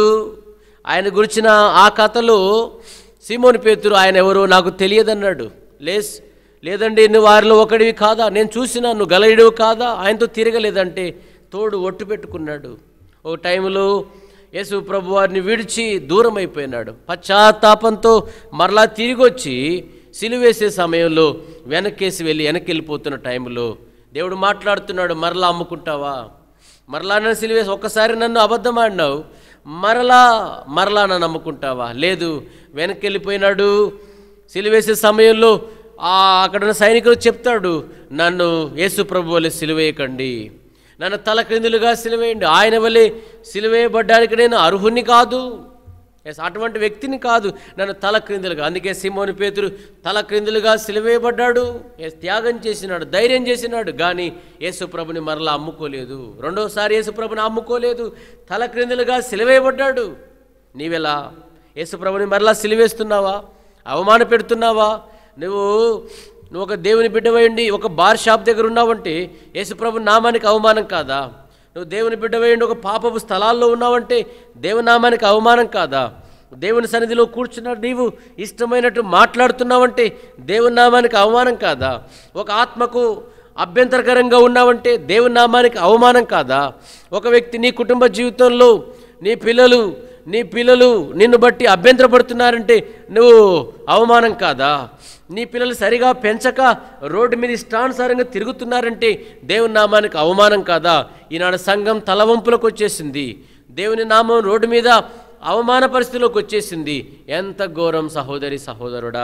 ఆయన గురించిన ఆ కథలో సిమోని పేతురు ఆయన ఎవరో నాకు తెలియదన్నాడు లేస్ లేదండి నువ్వు వారిలో ఒకడివి కాదా నేను చూసినా నువ్వు గలయుడివి కాదా ఆయనతో తిరగలేదంటే తోడు ఒట్టు పెట్టుకున్నాడు ఓ టైంలో యేసు ప్రభు వారిని విడిచి దూరం అయిపోయినాడు పశ్చాత్తాపంతో మరలా తిరిగి వచ్చి సిలువేసే సమయంలో వెనక్కేసి వెళ్ళి వెనక్కి వెళ్ళిపోతున్న టైంలో దేవుడు మాట్లాడుతున్నాడు మరలా అమ్ముకుంటావా మరలా నన్ను సిలివేసి ఒక్కసారి నన్ను అబద్ధం ఆడినావు మరలా మరలా నన్ను నమ్ముకుంటావా లేదు వెనక్కి వెళ్ళిపోయినాడు సిలివేసే సమయంలో ఆ అక్కడ ఉన్న సైనికుడు చెప్తాడు నన్ను యేసు ప్రభు వలె సిలువేయకండి నన్ను తల క్రిందులుగా సిలువేయండి ఆయన వలె సిలువేయబడ్డానికి నేను అర్హుని కాదు ఎస్ అటువంటి వ్యక్తిని కాదు నన్ను తల క్రిందులుగా అందుకే సిమోని పేతురు తల క్రిందులుగా సిలువేయబడ్డాడు ఎస్ త్యాగం చేసినాడు ధైర్యం చేసినాడు కానీ యేసుప్రభుని మరలా అమ్ముకోలేదు రెండోసారి యేసుప్రభుని అమ్ముకోలేదు తల క్రిందులుగా సిలువేయబడ్డాడు నీవెలా యేసుప్రభుని మరలా సిలివేస్తున్నావా అవమాన పెడుతున్నావా నువ్వు నువ్వు ఒక దేవుని బిడ్డవేయండి ఒక బార్ షాప్ దగ్గర ఉన్నావంటే యేసుప్రభు నామానికి అవమానం కాదా నువ్వు దేవుని బిడ్డవేయండి ఒక పాపపు స్థలాల్లో ఉన్నావంటే దేవుని నామానికి అవమానం కాదా దేవుని సన్నిధిలో కూర్చున్నాడు నీవు ఇష్టమైనట్టు మాట్లాడుతున్నావంటే దేవుని నామానికి అవమానం కాదా ఒక ఆత్మకు అభ్యంతరకరంగా ఉన్నావంటే దేవుని నామానికి అవమానం కాదా ఒక వ్యక్తి నీ కుటుంబ జీవితంలో నీ పిల్లలు నీ పిల్లలు నిన్ను బట్టి అభ్యంతరపడుతున్నారంటే నువ్వు అవమానం కాదా నీ పిల్లలు సరిగా పెంచక రోడ్డు మీద ఇష్టానుసారంగా తిరుగుతున్నారంటే దేవుని నామానికి అవమానం కాదా ఈనాడు సంఘం తలవంపులకు వచ్చేసింది దేవుని నామం రోడ్డు మీద అవమాన పరిస్థితిలోకి వచ్చేసింది ఎంత ఘోరం సహోదరి సహోదరుడా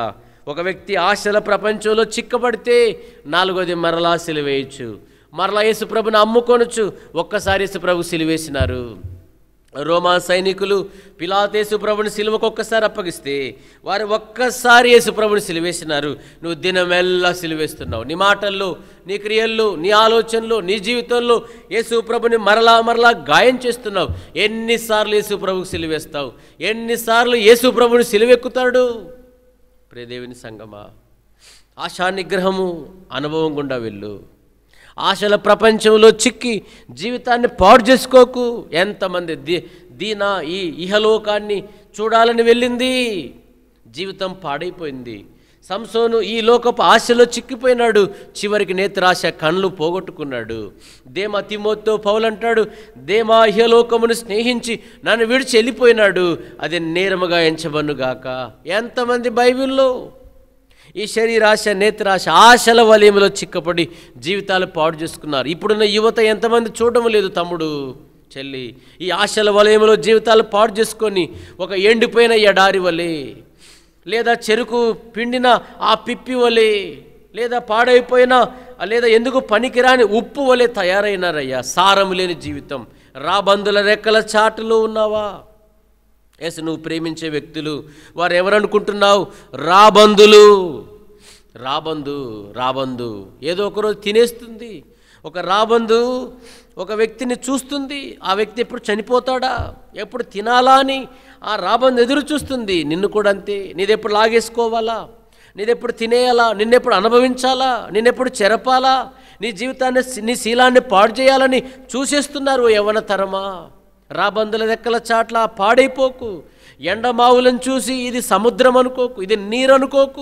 ఒక వ్యక్తి ఆశల ప్రపంచంలో చిక్కబడితే నాలుగోది మరలా సిలువేయచ్చు మరలా యేసుప్రభుని అమ్ముకొనొచ్చు ఒక్కసారి యేసుప్రభు సిలువేసినారు రోమా సైనికులు పిలాతేసు ప్రభుని సిలువకు ఒక్కసారి అప్పగిస్తే వారు ఒక్కసారి యేసు ప్రభుని సిలువేసినారు నువ్వు దినమెల్లా సిలువేస్తున్నావు నీ మాటల్లో నీ క్రియల్లో నీ ఆలోచనలో నీ జీవితంలో యేసు ప్రభుని మరలా మరలా గాయం చేస్తున్నావు ఎన్నిసార్లు యేసు ప్రభుకు సిలువేస్తావు ఎన్నిసార్లు యేసు ప్రభుని సిలువెక్కుతాడు ప్రియదేవుని సంగమా ఆశా నిగ్రహము అనుభవం గుండా వెళ్ళు ఆశల ప్రపంచంలో చిక్కి జీవితాన్ని పాడు చేసుకోకు ఎంతమంది దీ దీన ఈ ఇహలోకాన్ని చూడాలని వెళ్ళింది జీవితం పాడైపోయింది సంసోను ఈ లోకపు ఆశలో చిక్కిపోయినాడు చివరికి నేత్రాశ కళ్ళు పోగొట్టుకున్నాడు దేమ తిమోత్తో పౌలంటాడు దేమా ఇహలోకమును స్నేహించి నన్ను విడిచి వెళ్ళిపోయినాడు అది నేరముగా ఎంచబన్నుగాక ఎంతమంది బైబిల్లో ఈ శరీరాశ నేత్రాశ ఆశల వలయంలో చిక్కపడి జీవితాలు పాడు చేసుకున్నారు ఇప్పుడున్న యువత ఎంతమంది చూడడం లేదు తమ్ముడు చెల్లి ఈ ఆశల వలయంలో జీవితాలు పాడు చేసుకొని ఒక ఎండిపోయిన ఎడారి వలె లేదా చెరుకు పిండిన ఆ పిప్పి వలె లేదా పాడైపోయిన లేదా ఎందుకు పనికిరాని ఉప్పు వలె తయారైనారయ్యా సారం లేని జీవితం రాబందుల రెక్కల చాటులో ఉన్నావా ఎస్ నువ్వు ప్రేమించే వ్యక్తులు వారు ఎవరనుకుంటున్నావు రాబందులు రాబందు రాబందు ఏదో ఒకరోజు తినేస్తుంది ఒక రాబందు ఒక వ్యక్తిని చూస్తుంది ఆ వ్యక్తి ఎప్పుడు చనిపోతాడా ఎప్పుడు తినాలా అని ఆ రాబందు ఎదురు చూస్తుంది నిన్ను కూడా అంతే నీదెప్పుడు లాగేసుకోవాలా నీదెప్పుడు తినేయాలా నిన్నెప్పుడు అనుభవించాలా నిన్నెప్పుడు చెరపాలా నీ జీవితాన్ని నీ శీలాన్ని పాడు చేయాలని చూసేస్తున్నారు ఓ యవ్వన తరమా రాబందుల రెక్కల చాట్ల పాడైపోకు ఎండమావులను చూసి ఇది సముద్రం అనుకోకు ఇది నీరు అనుకోకు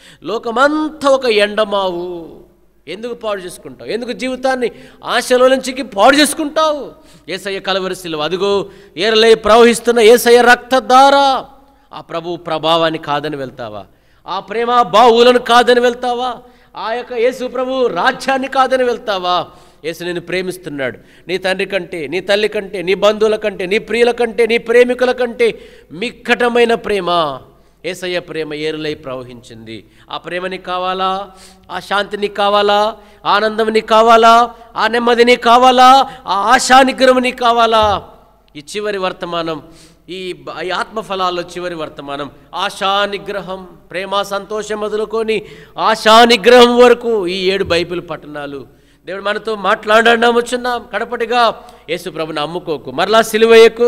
లోకమంతా ఒక ఎండమావు ఎందుకు పాడు చేసుకుంటావు ఎందుకు జీవితాన్ని ఆశలో నుంచి పాడు చేసుకుంటావు ఏసయ్య కలవరిశిలో అదిగో ఏరలై ప్రవహిస్తున్న ఏసయ్య రక్తధార ఆ ప్రభు ప్రభావాన్ని కాదని వెళ్తావా ఆ ప్రేమ బావులను కాదని వెళ్తావా ఆ యొక్క యేసు ప్రభు రాజ్యాన్ని కాదని వెళ్తావా యేసు నేను ప్రేమిస్తున్నాడు నీ తండ్రి కంటే నీ తల్లి కంటే నీ బంధువుల కంటే నీ ప్రియుల కంటే నీ ప్రేమికుల కంటే మిక్కటమైన ప్రేమ ఏసయ్య ప్రేమ ఏరులై ప్రవహించింది ఆ ప్రేమ నీకు కావాలా ఆ శాంతి నీకు కావాలా ఆనందం నీకు కావాలా ఆ నెమ్మది నీకు కావాలా ఆ ఆశా నిగ్రహం నీకు కావాలా ఈ చివరి వర్తమానం ఈ బ- ఈ ఆత్మఫలాల్లో చివరి వర్తమానం ఆశా నిగ్రహం ప్రేమ సంతోషం మొదలుకొని ఆశా నిగ్రహం వరకు ఈ ఏడు బైబిల్ పట్టణాలు దేవుడు మనతో మాట్లాడడం వచ్చున్నాం కడపటిగా యేసు ప్రభుని అమ్ముకోకు మరలా సిలువయ్యకు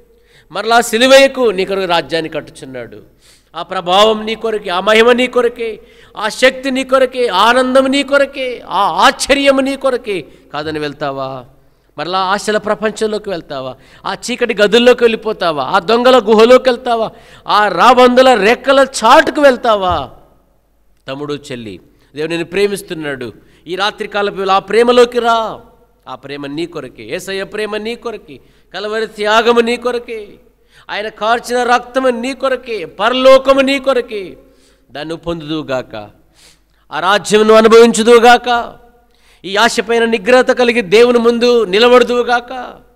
మరలా సిలువయ్యకు నీ కొరకు రాజ్యాన్ని కట్టుచున్నాడు ఆ ప్రభావం నీ కొరకే ఆ మహిమ నీ కొరకే ఆ శక్తి నీ కొరకే ఆ ఆనందం నీ కొరకే ఆ ఆశ్చర్యం నీ కొరకే కాదని వెళ్తావా మరలా ఆశల ప్రపంచంలోకి వెళ్తావా ఆ చీకటి గదుల్లోకి వెళ్ళిపోతావా ఆ దొంగల గుహలోకి వెళ్తావా ఆ రాబందుల రెక్కల చాటుకు వెళ్తావా తమ్ముడు చెల్లి దేవుడు నేను ప్రేమిస్తున్నాడు ఈ రాత్రికాలపు వేళ ఆ ప్రేమలోకి రా ఆ ప్రేమ నీ కొరకే ఏసయ్య ప్రేమ నీ కొరకే కలవరి త్యాగము నీ కొరకే ఆయన కార్చిన రక్తము నీ కొరకే పరలోకము నీ కొరకే దాన్ని పొందుదుగాక ఆ రాజ్యమును అనుభవించుదుగాక ఈ ఆశపైన నిగ్రహత కలిగి దేవుని ముందు నిలబడుదువుగాక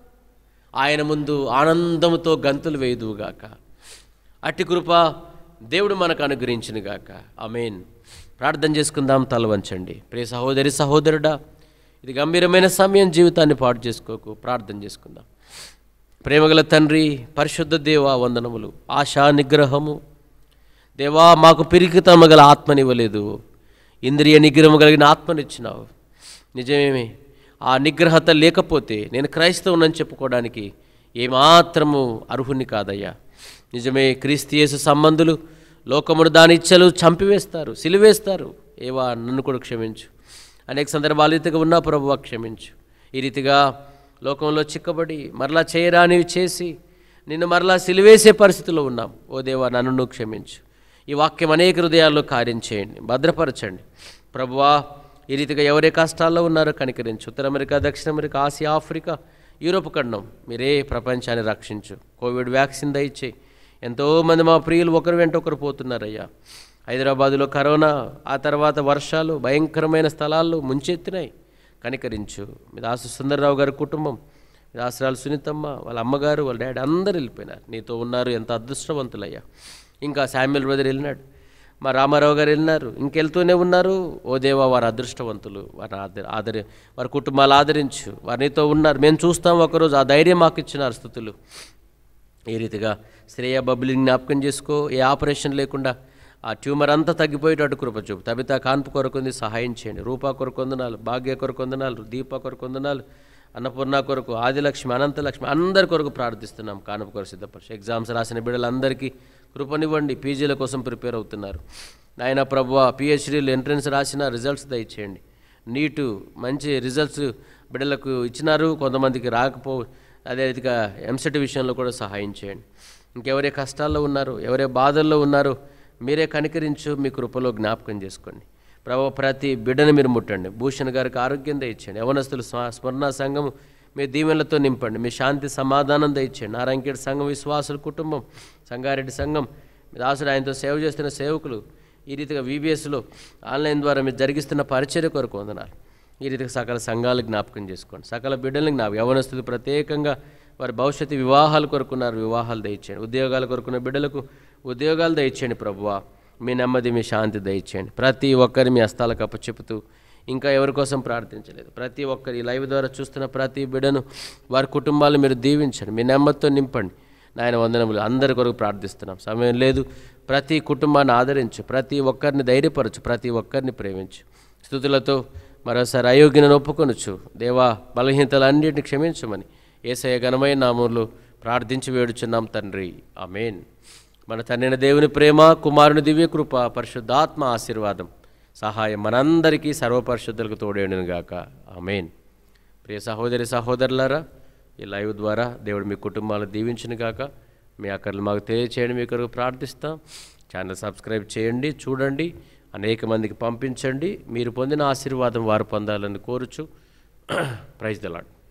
ఆయన ముందు ఆనందముతో గంతులు వేయుదువుగాక అట్టి కృప దేవుడు మనకు అనుగ్రహించినగాక అమేన్ ప్రార్థన చేసుకుందాం తల వంచండి ప్రియ సహోదరి సహోదరుడా ఇది గంభీరమైన సమయం జీవితాన్ని పాడు చేసుకోకు ప్రార్థన చేసుకుందాం ప్రేమగల తండ్రి పరిశుద్ధ దేవా వందనములు ఆశా నిగ్రహము దేవా మాకు పిరికితమ గల ఆత్మనివ్వలేదు ఇంద్రియ నిగ్రహం కలిగిన ఆత్మనిచ్చినావు నిజమేమే ఆ నిగ్రహత లేకపోతే నేను క్రైస్తవునని చెప్పుకోవడానికి ఏమాత్రము అర్హుని కాదయ్యా నిజమే క్రీస్తు సంబంధులు లోకమును దాని ఇచ్చలు చంపివేస్తారు సిలివేస్తారు ఏవా నన్ను కూడా క్షమించు అనేక సందర్భాలు రీతిగా ఉన్నా ప్రభువా క్షమించు ఈ రీతిగా లోకంలో చిక్కబడి మరలా చేయరానివి చేసి నిన్ను మరలా సిలివేసే పరిస్థితిలో ఉన్నాం ఓ దేవా నన్ను నువ్వు క్షమించు ఈ వాక్యం అనేక హృదయాల్లో కార్యం చేయండి భద్రపరచండి ప్రభువా ఈ రీతిగా ఎవరే కష్టాల్లో ఉన్నారో కనికరించు ఉత్తర అమెరికా దక్షిణ అమెరికా ఆసియా ఆఫ్రికా యూరోప్ ఖండం మీరే ప్రపంచాన్ని రక్షించు కోవిడ్ వ్యాక్సిన్ దయచేయి ఎంతోమంది మా ప్రియులు ఒకరు వెంట ఒకరు పోతున్నారయ్యా హైదరాబాదులో కరోనా ఆ తర్వాత వర్షాలు భయంకరమైన స్థలాల్లో ముంచెత్తినాయి కనికరించు మీ దాసు సుందరరావు గారి కుటుంబం మీ దాసరాలు సునీతమ్మ వాళ్ళ అమ్మగారు వాళ్ళ డాడీ అందరూ వెళ్ళిపోయినారు నీతో ఉన్నారు ఎంత అదృష్టవంతులయ్యా ఇంకా శామ్యుల్ బ్రదర్ వెళ్ళినాడు మా రామారావు గారు వెళ్ళినారు ఇంకెళ్తూనే ఉన్నారు ఓ దేవా వారు అదృష్టవంతులు వారిని ఆదరి ఆదరి వారి కుటుంబాలు ఆదరించు వారితో ఉన్నారు మేము చూస్తాం ఒకరోజు ఆ ధైర్యం మాకు ఇచ్చినారు స్థుతులు ఈ రీతిగా శ్రేయ బబులిని జ్ఞాపకం చేసుకో ఏ ఆపరేషన్ లేకుండా ఆ ట్యూమర్ అంతా తగ్గిపోయేటట్టు కృప చూపు తబిత కాన్పు కొరకుంది సహాయం చేయండి రూపా కొరకు వందనాలు భాగ్య కొరకు వందనాలు దీప కొరకు వందనాలు అన్నపూర్ణ కొరకు ఆదిలక్ష్మి అనంతలక్ష్మి అందరి కొరకు ప్రార్థిస్తున్నాం కానుపు కొరకు సిద్ధపరచు ఎగ్జామ్స్ రాసిన బిడ్డలందరికీ కృపనివ్వండి పీజీల కోసం ప్రిపేర్ అవుతున్నారు నాయన ప్రభువ పిహెచ్డీలు ఎంట్రన్స్ రాసిన రిజల్ట్స్ దయచేయండి నీటు మంచి రిజల్ట్స్ బిడ్డలకు ఇచ్చినారు కొంతమందికి రాకపో అదే రీతిగా ఎంసెట్ విషయంలో కూడా సహాయం చేయండి ఇంకెవరే కష్టాల్లో ఉన్నారు ఎవరే బాధల్లో ఉన్నారు మీరే కనికరించు మీ కృపలో జ్ఞాపకం చేసుకోండి ప్రభు ప్రతి బిడ్డను మీరు ముట్టండి భూషణ్ గారికి ఆరోగ్యం దయచేయండి యవనస్తులు స్మ- స్మరణ సంఘం మీ దీవెనలతో నింపండి మీ శాంతి సమాధానం దయచేయండి నారాయణకేటి సంఘం విశ్వాసుల కుటుంబం సంగారెడ్డి సంఘం మీ దాసుడు ఆయనతో సేవ చేస్తున్న సేవకులు ఈ రీతిగా వీబీఎస్లో ఆన్లైన్ ద్వారా మీరు జరిగిస్తున్న పరిచర్య కొరకు వందనాలు ఈ రీతిగా సకల సంఘాలు జ్ఞాపకం చేసుకోండి సకల బిడ్డల్ని జ్ఞాపకం యవనస్తులు ప్రత్యేకంగా వారి భవిష్యత్తు వివాహాలు కొరకున్నారు వివాహాలు దయచేయండి ఉద్యోగాలు కొరకున్న బిడ్డలకు ఉద్యోగాలు దయచేయండి ప్రభువా మీ నెమ్మది మీ శాంతి దయచేయండి ప్రతి ఒక్కరి మీ హస్తాలకు అప్పచెపుతూ ఇంకా ఎవరి కోసం ప్రార్థించలేదు ప్రతి ఒక్కరి ఈ లైవ్ ద్వారా చూస్తున్న ప్రతి బిడ్డను వారి కుటుంబాలు మీరు దీవించండి మీ నెమ్మదితో నింపండి నాయన వందనములు అందరి కొరకు ప్రార్థిస్తున్నాం సమయం లేదు ప్రతి కుటుంబాన్ని ఆదరించు ప్రతి ఒక్కరిని ధైర్యపరచు ప్రతి ఒక్కరిని ప్రేమించు స్థుతులతో మరోసారి అయోగ్యను ఒప్పుకొనొచ్చు దేవా బలహీనతలన్నింటిని క్షమించమని ఏసయ ఘనమైన నామంలో ప్రార్థించి వేడుచున్నాం తండ్రి ఆమెన్ మన తండ్రిన దేవుని ప్రేమ కుమారుని దివ్య కృప పరిశుద్ధాత్మ ఆశీర్వాదం సహాయం మనందరికీ సర్వపరిశుద్ధులకు తోడేడును గాక ఆమెన్ ప్రియ సహోదరి సహోదరులారా ఈ లైవ్ ద్వారా దేవుడు మీ కుటుంబాలను దీవించిన గాక మీ అక్కర్లు మాకు తెలియచేయండి మీ కొరకు ప్రార్థిస్తాం ఛానల్ సబ్స్క్రైబ్ చేయండి చూడండి అనేక మందికి పంపించండి మీరు పొందిన ఆశీర్వాదం వారు పొందాలని కోరుచు ప్రైజ్ దలాడ్